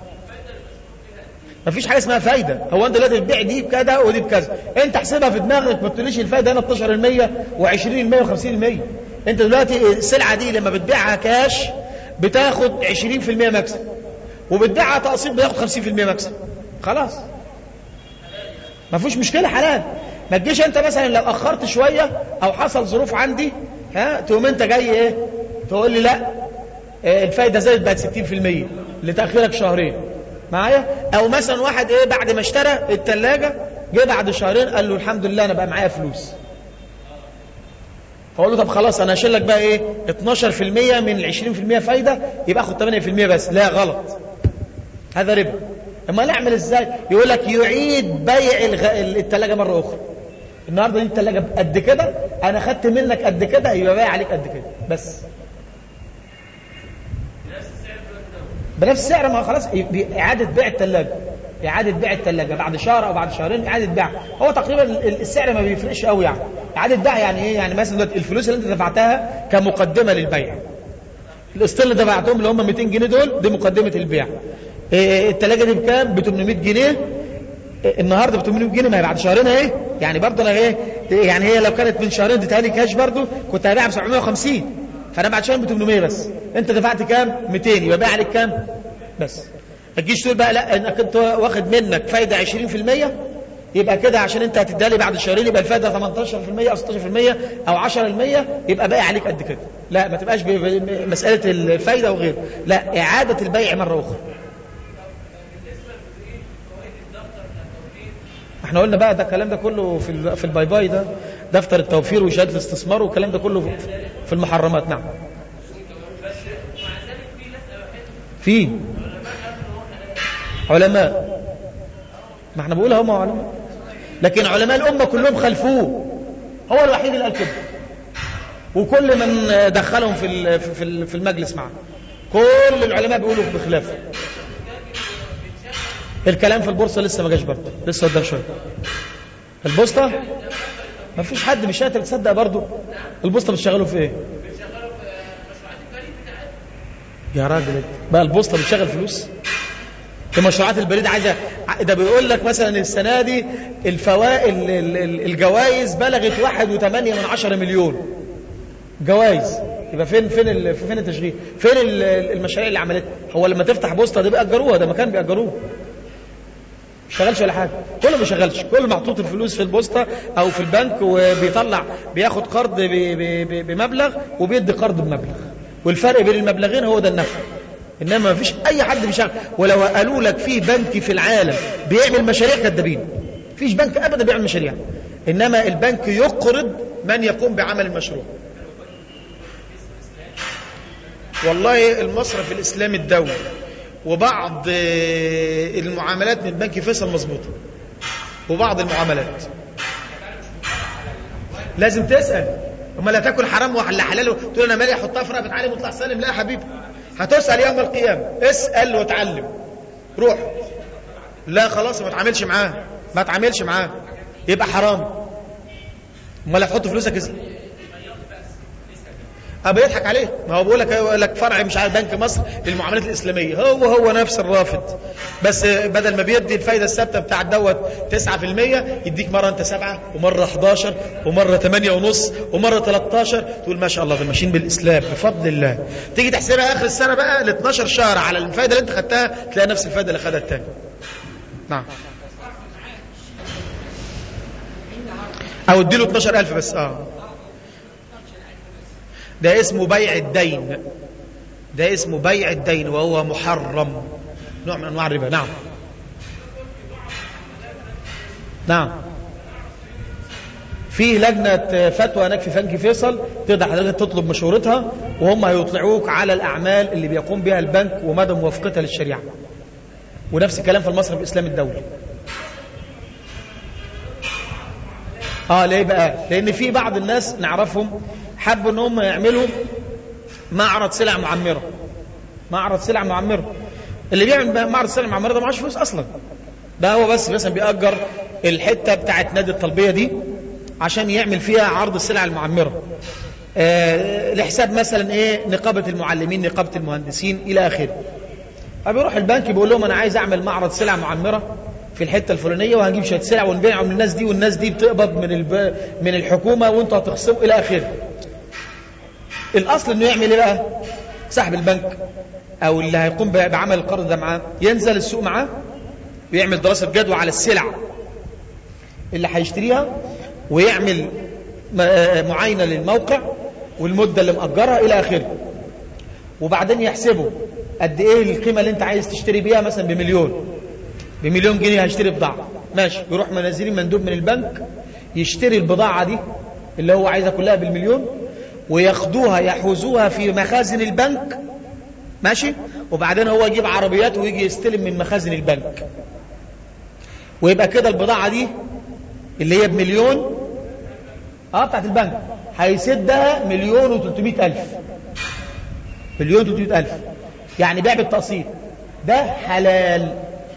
مفيش حاجة اسمها فايدة هو انت دلوقتي بتبيع دي بكذا ودي بكذا انت احسبها في دماغك ما تقوليش الفايدة هنا 12% و20% و50% انت دلوقتي السلعة دي لما بتبيعها كاش بتاخد 20% مكسب وبتبيعها تقسيط بتاخد 50% مكسب خلاص ما فيش مشكلة حلال ما تجيش انت مثلا لو اخرت شوية او حصل ظروف عندي ها تقوم انت جاي ايه تقول لي لا الفايدة زادت بقت 60% لتأخيرك شهرين معايا او مثلا واحد ايه بعد ما اشترى التلاجة جه بعد شهرين قال له الحمد لله انا بقى معايا فلوس فاقول له طب خلاص انا هشيل لك بقى ايه 12% من ال 20% فايدة يبقى اخد 8% بس لا غلط هذا ربا اما نعمل ازاي يقول لك يعيد بيع الغ... التلاجة مرة اخرى النهارده دي التلاجة قد كده انا خدت منك قد كده يبقى بايع عليك قد كده بس بنفس السعر ما خلاص إعادة بيع الثلاجة إعادة بيع الثلاجة بعد شهر أو بعد شهرين إعادة بيع هو تقريبا السعر ما بيفرقش قوي يعني إعادة بيع يعني إيه يعني مثلا الفلوس اللي أنت دفعتها كمقدمة للبيع القسطين اللي دفعتهم اللي هم 200 جنيه دول دي مقدمة البيع إيه الثلاجة دي بكام ب 800 جنيه النهارده ب 800 جنيه ما هي بعد شهرين اهي يعني برضه انا ايه يعني هي لو كانت من شهرين اديتها لي كاش برضه كنت هبيعها ب 750 فانا بعد شهر ب 800 بس انت دفعت كام 200 يبقى باقي عليك كام بس ما تجيش تقول بقى لا انك انت واخد منك فايده 20% يبقى كده عشان انت هتديها لي بعد شهرين يبقى الفايده 18% او 16% او 10% يبقى باقي عليك قد كده لا ما تبقاش مساله الفايده وغيره لا اعاده البيع مره اخرى احنا قلنا بقى ده الكلام ده كله في في الباي باي ده دفتر التوفير وشهاده الاستثمار والكلام ده كله في المحرمات نعم في علماء ما احنا بقولها هم علماء لكن علماء الأمة كلهم خلفوه هو الوحيد اللي قال كده وكل من دخلهم في في المجلس معه كل العلماء بيقولوا بخلافه الكلام في البورصة لسه ما جاش برضه لسه قدام شويه البوسطة ما فيش حد مش قادر تصدق برضه البوسطة بتشغلوا في ايه يا راجل بقى البوسطة بتشغل فلوس في مشروعات البريد عايزة ده بيقول لك مثلا السنة دي الفوائد الجوائز بلغت واحد وثمانية من عشرة مليون جوائز يبقى فين فين فين التشغيل فين المشاريع اللي عملتها هو لما تفتح بوسطة دي بيأجروها ده مكان بيأجروه شغالش ولا حاجة كله ما شغالش كله محطوط الفلوس في البوسطة او في البنك وبيطلع بياخد قرض بمبلغ وبيدي قرض بمبلغ والفرق بين المبلغين هو ده النفع انما ما فيش اي حد بيشغل ولو قالوا لك في بنك في العالم بيعمل مشاريع كدابين فيش بنك ابدا بيعمل مشاريع انما البنك يقرض من يقوم بعمل المشروع والله المصرف الاسلامي الدولي وبعض المعاملات من بنك فيصل مظبوطه وبعض المعاملات لازم تسال اما لا تاكل حرام ولا حلال تقول انا مالي احطها في رقبه علي مطلع سالم لا يا حبيبي هتسال يوم القيامه اسال وتعلم روح لا خلاص ما تعاملش معاه ما تعاملش معاه يبقى حرام امال هتحط فلوسك ازاي ابى يضحك عليه ما هو بيقول لك يقول لك فرع مش عارف بنك مصر للمعاملات الاسلاميه هو هو نفس الرافد بس بدل ما بيدي الفايده الثابته بتاع دوت 9% يديك مره انت 7 ومره 11 ومره 8 ونص ومره 13 تقول ما شاء الله ده ماشيين بالاسلام بفضل الله تيجي تحسبها اخر السنه بقى ل 12 شهر على الفايده اللي انت خدتها تلاقي نفس الفايده اللي خدها الثاني نعم او اديله 12000 بس اه ده اسمه بيع الدين ده اسمه بيع الدين وهو محرم نوع من انواع الربا نعم نعم في لجنة فتوى هناك في فنك فيصل تقدر حضرتك تطلب مشورتها وهم هيطلعوك على الأعمال اللي بيقوم بها البنك ومدى موافقتها للشريعة ونفس الكلام في المصرف الإسلامي الدولي اه ليه بقى لان في بعض الناس نعرفهم حبوا ان هم يعملوا معرض سلع معمره معرض سلع معمره اللي بيعمل معرض سلع معمره ده معهوش فلوس اصلا ده هو بس مثلا بيأجر الحته بتاعت نادي الطلبيه دي عشان يعمل فيها عرض السلع المعمره آه لحساب مثلا ايه نقابه المعلمين نقابه المهندسين الى اخره فبيروح البنك بيقول لهم انا عايز اعمل معرض سلع معمره في الحته الفلانيه وهنجيب شويه سلع ونبيعهم للناس دي والناس دي بتقبض من الب... من الحكومه وانتوا هتخصموا الى اخره. الاصل انه يعمل ايه بقى؟ صاحب البنك او اللي هيقوم بعمل القرض ده معاه ينزل السوق معاه ويعمل دراسه جدوى على السلع اللي هيشتريها ويعمل معاينه للموقع والمده اللي مأجرها الى اخره. وبعدين يحسبوا قد ايه القيمه اللي انت عايز تشتري بيها مثلا بمليون بمليون جنيه هشتري بضاعة ماشي يروح منزلين مندوب من البنك يشتري البضاعة دي اللي هو عايزها كلها بالمليون وياخدوها يحوزوها في مخازن البنك ماشي وبعدين هو يجيب عربيات ويجي يستلم من مخازن البنك ويبقى كده البضاعة دي اللي هي بمليون اه بتاعت البنك هيسدها مليون وتلتمائة ألف مليون وتلتمائة ألف يعني بيع بالتقسيط ده حلال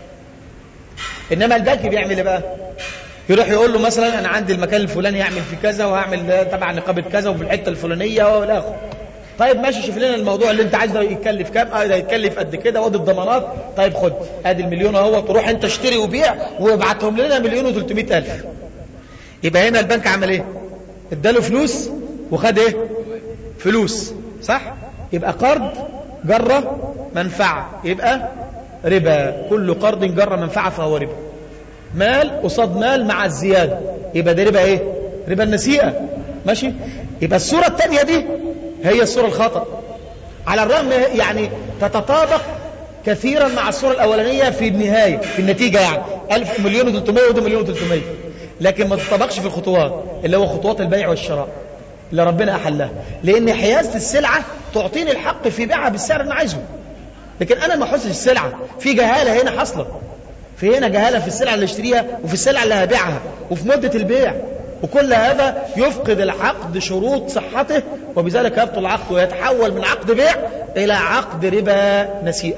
انما البنك بيعمل ايه بقى يروح يقول له مثلا انا عندي المكان الفلاني هعمل في كذا وهعمل تبع نقابه كذا وفي الحته الفلانيه والى اخره طيب ماشي شوف لنا الموضوع اللي انت عايز ده يتكلف كام اه ده يتكلف قد كده وادي الضمانات طيب خد ادي المليون اهو تروح انت اشتري وبيع وابعتهم لنا مليون و300 الف يبقى هنا البنك عمل ايه اداله فلوس وخد ايه فلوس صح يبقى قرض جره منفعه يبقى ربا كل قرض جر منفعة فهو ربا مال قصاد مال مع الزيادة يبقى ده ربا ايه ربا النسيئة ماشي يبقى الصورة الثانية دي هي الصورة الخطأ على الرغم يعني تتطابق كثيرا مع الصورة الأولانية في النهاية في النتيجة يعني ألف مليون وثلاثمائة وده مليون وثلاثمائة لكن ما تتطابقش في الخطوات اللي هو خطوات البيع والشراء اللي ربنا أحلها لأن حيازة السلعة تعطيني الحق في بيعها بالسعر اللي أنا عايزه لكن انا ما احسش السلعه في جهاله هنا حاصله في هنا جهاله في السلعه اللي اشتريها وفي السلعه اللي هبيعها وفي مده البيع وكل هذا يفقد العقد شروط صحته وبذلك يبطل العقد ويتحول من عقد بيع الى عقد ربا نسيئه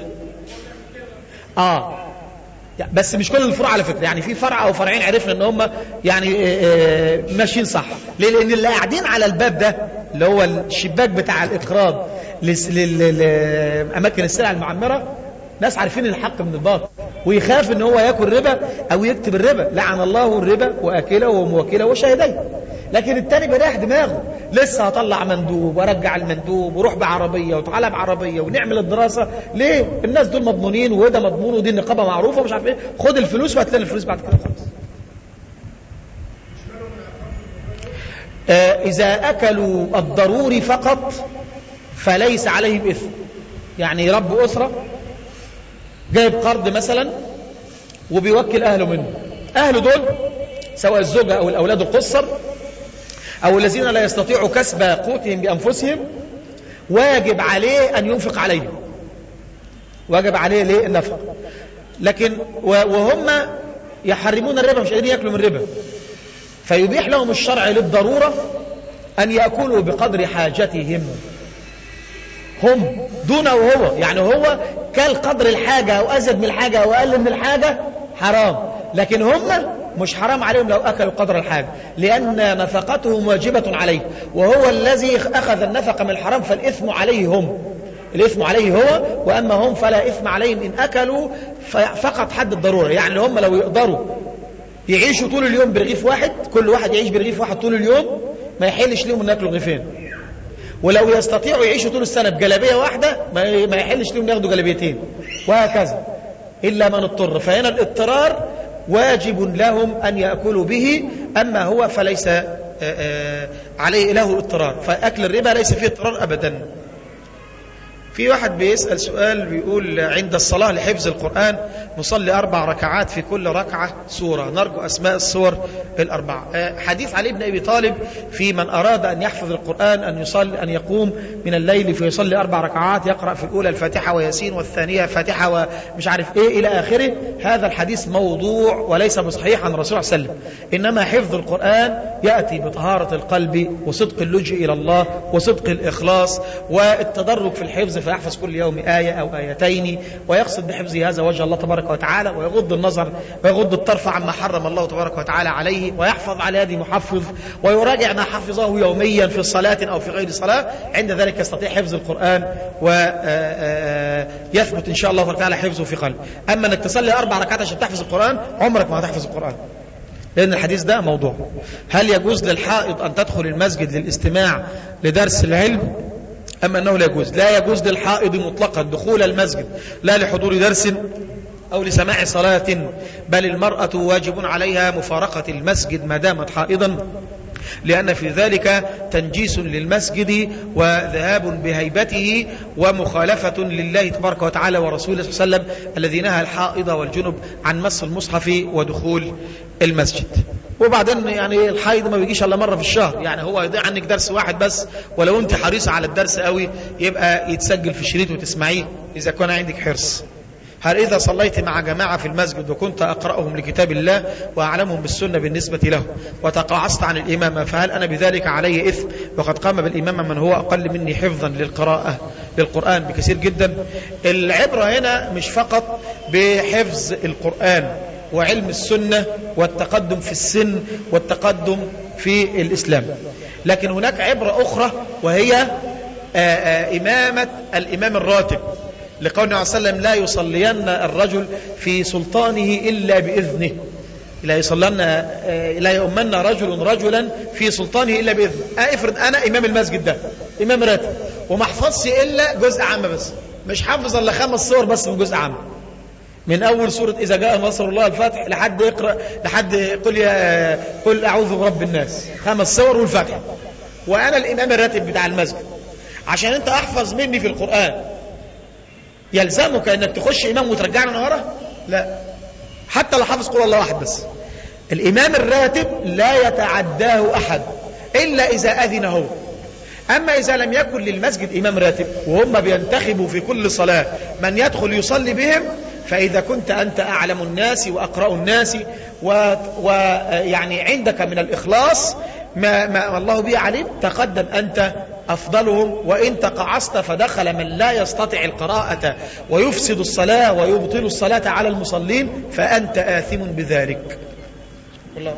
اه بس مش كل الفروع على فكره يعني في فرع او فرعين عرفنا ان هم يعني ماشيين صح ليه لان اللي قاعدين على الباب ده اللي هو الشباك بتاع الاقراض لاماكن السلع المعمره ناس عارفين الحق من الباطل ويخاف ان هو ياكل ربا او يكتب الربا لعن الله الربا واكله وموكله وشاهديه لكن التاني بريح دماغه لسه هطلع مندوب وارجع المندوب وروح بعربيه وتعالى بعربيه ونعمل الدراسه ليه الناس دول مضمونين وده مضمون ودي النقابه معروفه ومش عارف ايه خد الفلوس وهات لنا الفلوس بعد كده خلاص آه اذا اكلوا الضروري فقط فليس عليهم اثم يعني رب اسره جايب قرض مثلا وبيوكل اهله منه اهله دول سواء الزوجه او الاولاد القصر أو الذين لا يستطيعوا كسب قوتهم بأنفسهم واجب عليه أن ينفق عليهم واجب عليه ليه النفق لكن وهم يحرمون الربا مش قادرين يأكلوا من الربا فيبيح لهم الشرع للضرورة أن يأكلوا بقدر حاجتهم هم دونه هو يعني هو كل قدر الحاجة أو أزيد من الحاجة أو أقل من الحاجة حرام لكن هم مش حرام عليهم لو أكلوا قدر الحاجة لأن نفقتهم واجبة عليه وهو الذي أخذ النفقة من الحرام فالإثم عليه هم الإثم عليه هو وأما هم فلا إثم عليهم إن أكلوا فقط حد الضرورة يعني هم لو يقدروا يعيشوا طول اليوم برغيف واحد كل واحد يعيش برغيف واحد طول اليوم ما يحلش لهم ان ياكلوا رغيفين ولو يستطيعوا يعيشوا طول السنة بجلبية واحدة ما يحلش لهم ياخدوا جلبيتين وهكذا إلا من اضطر فهنا الاضطرار واجب لهم أن يأكلوا به أما هو فليس عليه له اضطرار فأكل الربا ليس فيه اضطرار أبدا في واحد بيسأل سؤال بيقول عند الصلاة لحفظ القرآن نصلي أربع ركعات في كل ركعة سورة نرجو أسماء السور الأربعة آه، حديث علي بن أبي طالب في من أراد أن يحفظ القرآن أن يصلي أن يقوم من الليل فيصلي أربع ركعات يقرأ في الأولى الفاتحة وياسين والثانية فاتحة ومش عارف إيه إلى آخره هذا الحديث موضوع وليس بصحيح عن الرسول صلى الله عليه وسلم إنما حفظ القرآن يأتي بطهارة القلب وصدق اللجوء إلى الله وصدق الإخلاص والتدرج في الحفظ فيحفظ كل يوم آية أو آيتين ويقصد بحفظه هذا وجه الله تبارك وتعالى ويغض النظر ويغض الطرف عما حرم الله تبارك وتعالى عليه ويحفظ على يد محفظ ويراجع ما حفظه يوميا في صلاة أو في غير صلاة عند ذلك يستطيع حفظ القرآن ويثبت إن شاء الله تعالى حفظه في قلبه أما أنك تصلي أربع ركعات عشان تحفظ القرآن عمرك ما هتحفظ القرآن لأن الحديث ده موضوع هل يجوز للحائض أن تدخل المسجد للاستماع لدرس العلم أما أنه لا يجوز لا يجوز للحائض مطلقا دخول المسجد لا لحضور درس أو لسماع صلاة بل المرأة واجب عليها مفارقة المسجد ما دامت حائضا لأن في ذلك تنجيس للمسجد وذهاب بهيبته ومخالفة لله تبارك وتعالى ورسوله صلى الله عليه وسلم الذي نهى الحائض والجنب عن مس المصحف ودخول المسجد وبعدين يعني الحائض ما بيجيش الا مره في الشهر يعني هو يضيع عنك درس واحد بس ولو انت حريصه على الدرس قوي يبقى يتسجل في شريط وتسمعيه اذا كان عندك حرص هل إذا صليت مع جماعة في المسجد وكنت أقرأهم لكتاب الله وأعلمهم بالسنة بالنسبة له وتقاعست عن الإمامة فهل أنا بذلك علي إثم وقد قام بالإمامة من هو أقل مني حفظا للقراءة للقرآن بكثير جدا العبرة هنا مش فقط بحفظ القرآن وعلم السنة والتقدم في السن والتقدم في الإسلام لكن هناك عبرة أخرى وهي آآ آآ إمامة الإمام الراتب لقول صلى الله عليه وسلم لا يصلين الرجل في سلطانه إلا بإذنه لا يصلين لا يؤمن رجل رجلا في سلطانه إلا بإذنه افرض أنا إمام المسجد ده إمام راتب وما حفظش إلا جزء عام بس مش حافظ إلا خمس صور بس من جزء عام من أول سورة إذا جاء نصر الله الفاتح لحد يقرأ لحد قل يا قل أعوذ برب الناس خمس صور والفاتحة وأنا الإمام الراتب بتاع المسجد عشان أنت أحفظ مني في القرآن يلزمك أنك تخش إمام وترجعني من ورا لا حتى لو حافظ قول الله واحد بس الإمام الراتب لا يتعداه أحد إلا إذا أذن هو أما إذا لم يكن للمسجد إمام راتب وهم بينتخبوا في كل صلاة من يدخل يصلي بهم فإذا كنت أنت أعلم الناس وأقرأ الناس ويعني عندك من الإخلاص ما, ما الله به عليم تقدم أنت أفضلهم وإن تقعست فدخل من لا يستطيع القراءة ويفسد الصلاة ويبطل الصلاة على المصلين فأنت آثم بذلك الله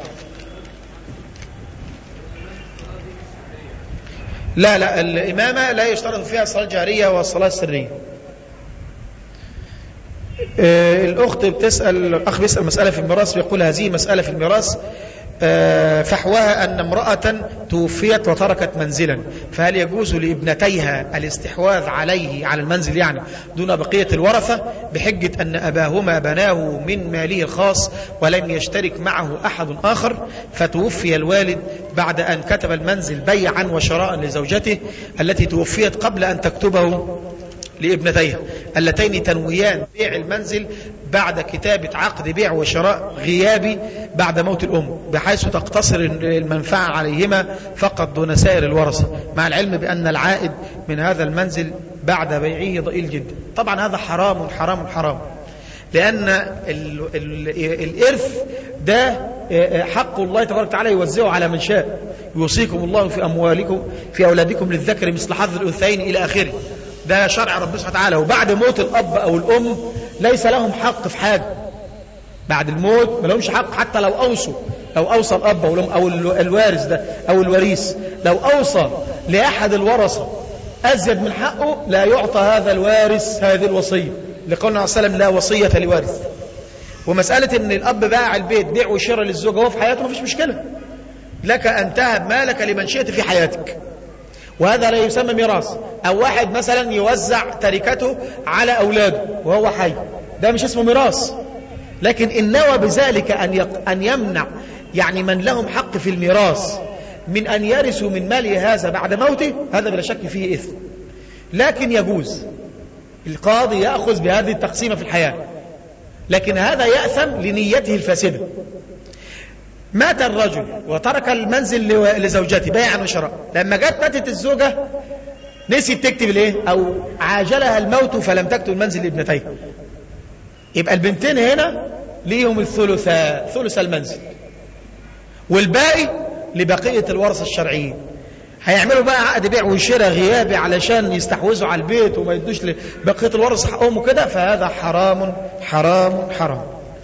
لا لا الإمامة لا يشترط فيها الصلاة الجهرية والصلاة السرية الأخت بتسأل الأخ بيسأل مسألة في الميراث بيقول هذه مسألة في الميراث فحواها أن امرأة توفيت وتركت منزلا فهل يجوز لابنتيها الاستحواذ عليه على المنزل يعني دون بقية الورثة بحجة أن أباهما بناه من ماله الخاص ولم يشترك معه أحد آخر فتوفي الوالد بعد أن كتب المنزل بيعا وشراء لزوجته التي توفيت قبل أن تكتبه لابنتيها اللتين تنويان بيع المنزل بعد كتابة عقد بيع وشراء غيابي بعد موت الأم بحيث تقتصر المنفعة عليهما فقط دون سائر الورثة مع العلم بأن العائد من هذا المنزل بعد بيعه ضئيل جدا طبعا هذا حرام حرام حرام لأن ال ال الإرث ده حق الله تبارك وتعالى يوزعه على من شاء يوصيكم الله في أموالكم في أولادكم للذكر مثل حظ الأنثيين إلى آخره ده شرع ربنا سبحانه وتعالى وبعد موت الأب أو الأم ليس لهم حق في حاجة بعد الموت ما لهمش حق حتى لو أوصوا لو أوصى الأب أو الأم أو الوارث ده أو الوريث لو أوصى لأحد الورثة أزيد من حقه لا يعطى هذا الوارث هذه الوصية لقولنا عليه وسلم لا وصية لوارث ومسألة ان الأب باع البيت بيع وشراء للزوجة وهو في حياته ما فيش مشكلة لك أن تهب مالك لمن شئت في حياتك وهذا لا يسمى ميراث أو واحد مثلا يوزع تركته على أولاده وهو حي ده مش اسمه ميراث لكن إن نوى بذلك أن, يق... أن يمنع يعني من لهم حق في الميراث من أن يرثوا من ماله هذا بعد موته هذا بلا شك فيه إثم لكن يجوز القاضي يأخذ بهذه التقسيمة في الحياة لكن هذا يأثم لنيته الفاسدة مات الرجل وترك المنزل لزوجته بيعا وشراء لما جت ماتت الزوجة نسيت تكتب الايه او عاجلها الموت فلم تكتب المنزل لابنتيه يبقى البنتين هنا ليهم الثلث ثلث المنزل والباقي لبقية الورثة الشرعيين هيعملوا بقى عقد بيع وشراء غيابي علشان يستحوذوا على البيت وما يدوش لبقية الورثة حقهم وكده فهذا حرام حرام حرام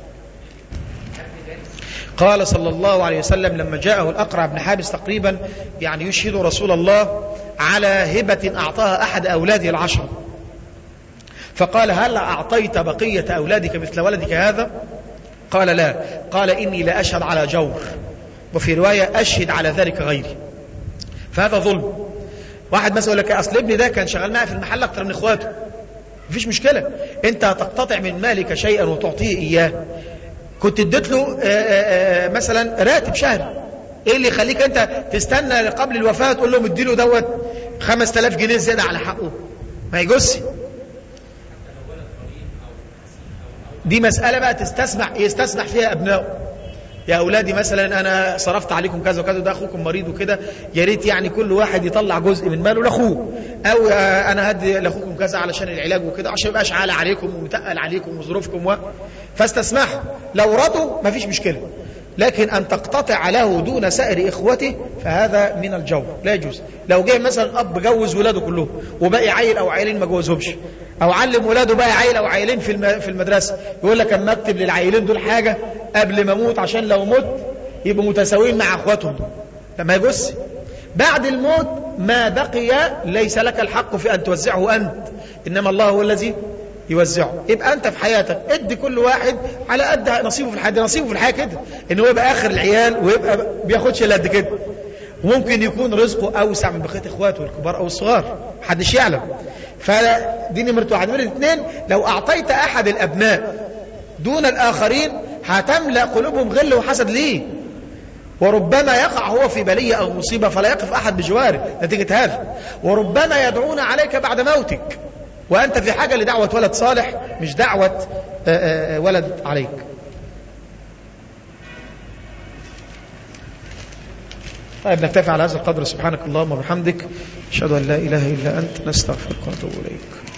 قال صلى الله عليه وسلم لما جاءه الأقرع بن حابس تقريبا يعني يشهد رسول الله على هبة أعطاها أحد أولاده العشرة فقال هل أعطيت بقية أولادك مثل ولدك هذا قال لا قال إني لا أشهد على جور وفي رواية أشهد على ذلك غيري فهذا ظلم واحد مثلا يقول لك أصل ابني ده كان شغال معي في المحل أكتر من إخواته مفيش مشكلة أنت تقتطع من مالك شيئا وتعطيه إياه كنت اديت له آآ آآ مثلا راتب شهري ايه اللي يخليك انت تستنى قبل الوفاه تقول لهم اديله دوت 5000 جنيه زياده على حقه ما يجوزش دي مساله بقى تستسمح يستسمح فيها ابنائه يا اولادي مثلا انا صرفت عليكم كذا وكذا ده اخوكم مريض وكده يا ريت يعني كل واحد يطلع جزء من ماله لاخوه او انا هدي لاخوكم كذا علشان العلاج وكده عشان ما يبقاش عالة عليكم ومتقل عليكم وظروفكم و... فاستسمحوا لو رضوا ما فيش مشكله لكن أن تقتطع له دون سائر إخوته فهذا من الجور لا يجوز لو جه مثلا أب جوز ولاده كلهم وباقي عيل أو عيلين ما جوزهمش أو علم ولاده باقي عيل أو عيلين في في المدرسة يقول لك أما أكتب للعيلين دول حاجة قبل ما أموت عشان لو مت يبقوا متساويين مع أخواتهم دول لما يجوز بعد الموت ما بقي ليس لك الحق في أن توزعه أنت إنما الله هو الذي يوزعه يبقى انت في حياتك ادي كل واحد على قد نصيبه في الحياه نصيبه في الحياه كده ان هو يبقى اخر العيال ويبقى بياخدش الا قد كده وممكن يكون رزقه اوسع من بقيه اخواته الكبار او الصغار محدش يعلم فدي نمره واحد نمره اثنين لو اعطيت احد الابناء دون الاخرين هتملا قلوبهم غل وحسد ليه وربما يقع هو في بلية أو مصيبة فلا يقف أحد بجواره نتيجة هذا وربما يدعون عليك بعد موتك وأنت في حاجة لدعوة ولد صالح مش دعوة ولد عليك طيب نكتفي على هذا القدر سبحانك اللهم وبحمدك أشهد أن لا إله إلا أنت نستغفرك ونتوب إليك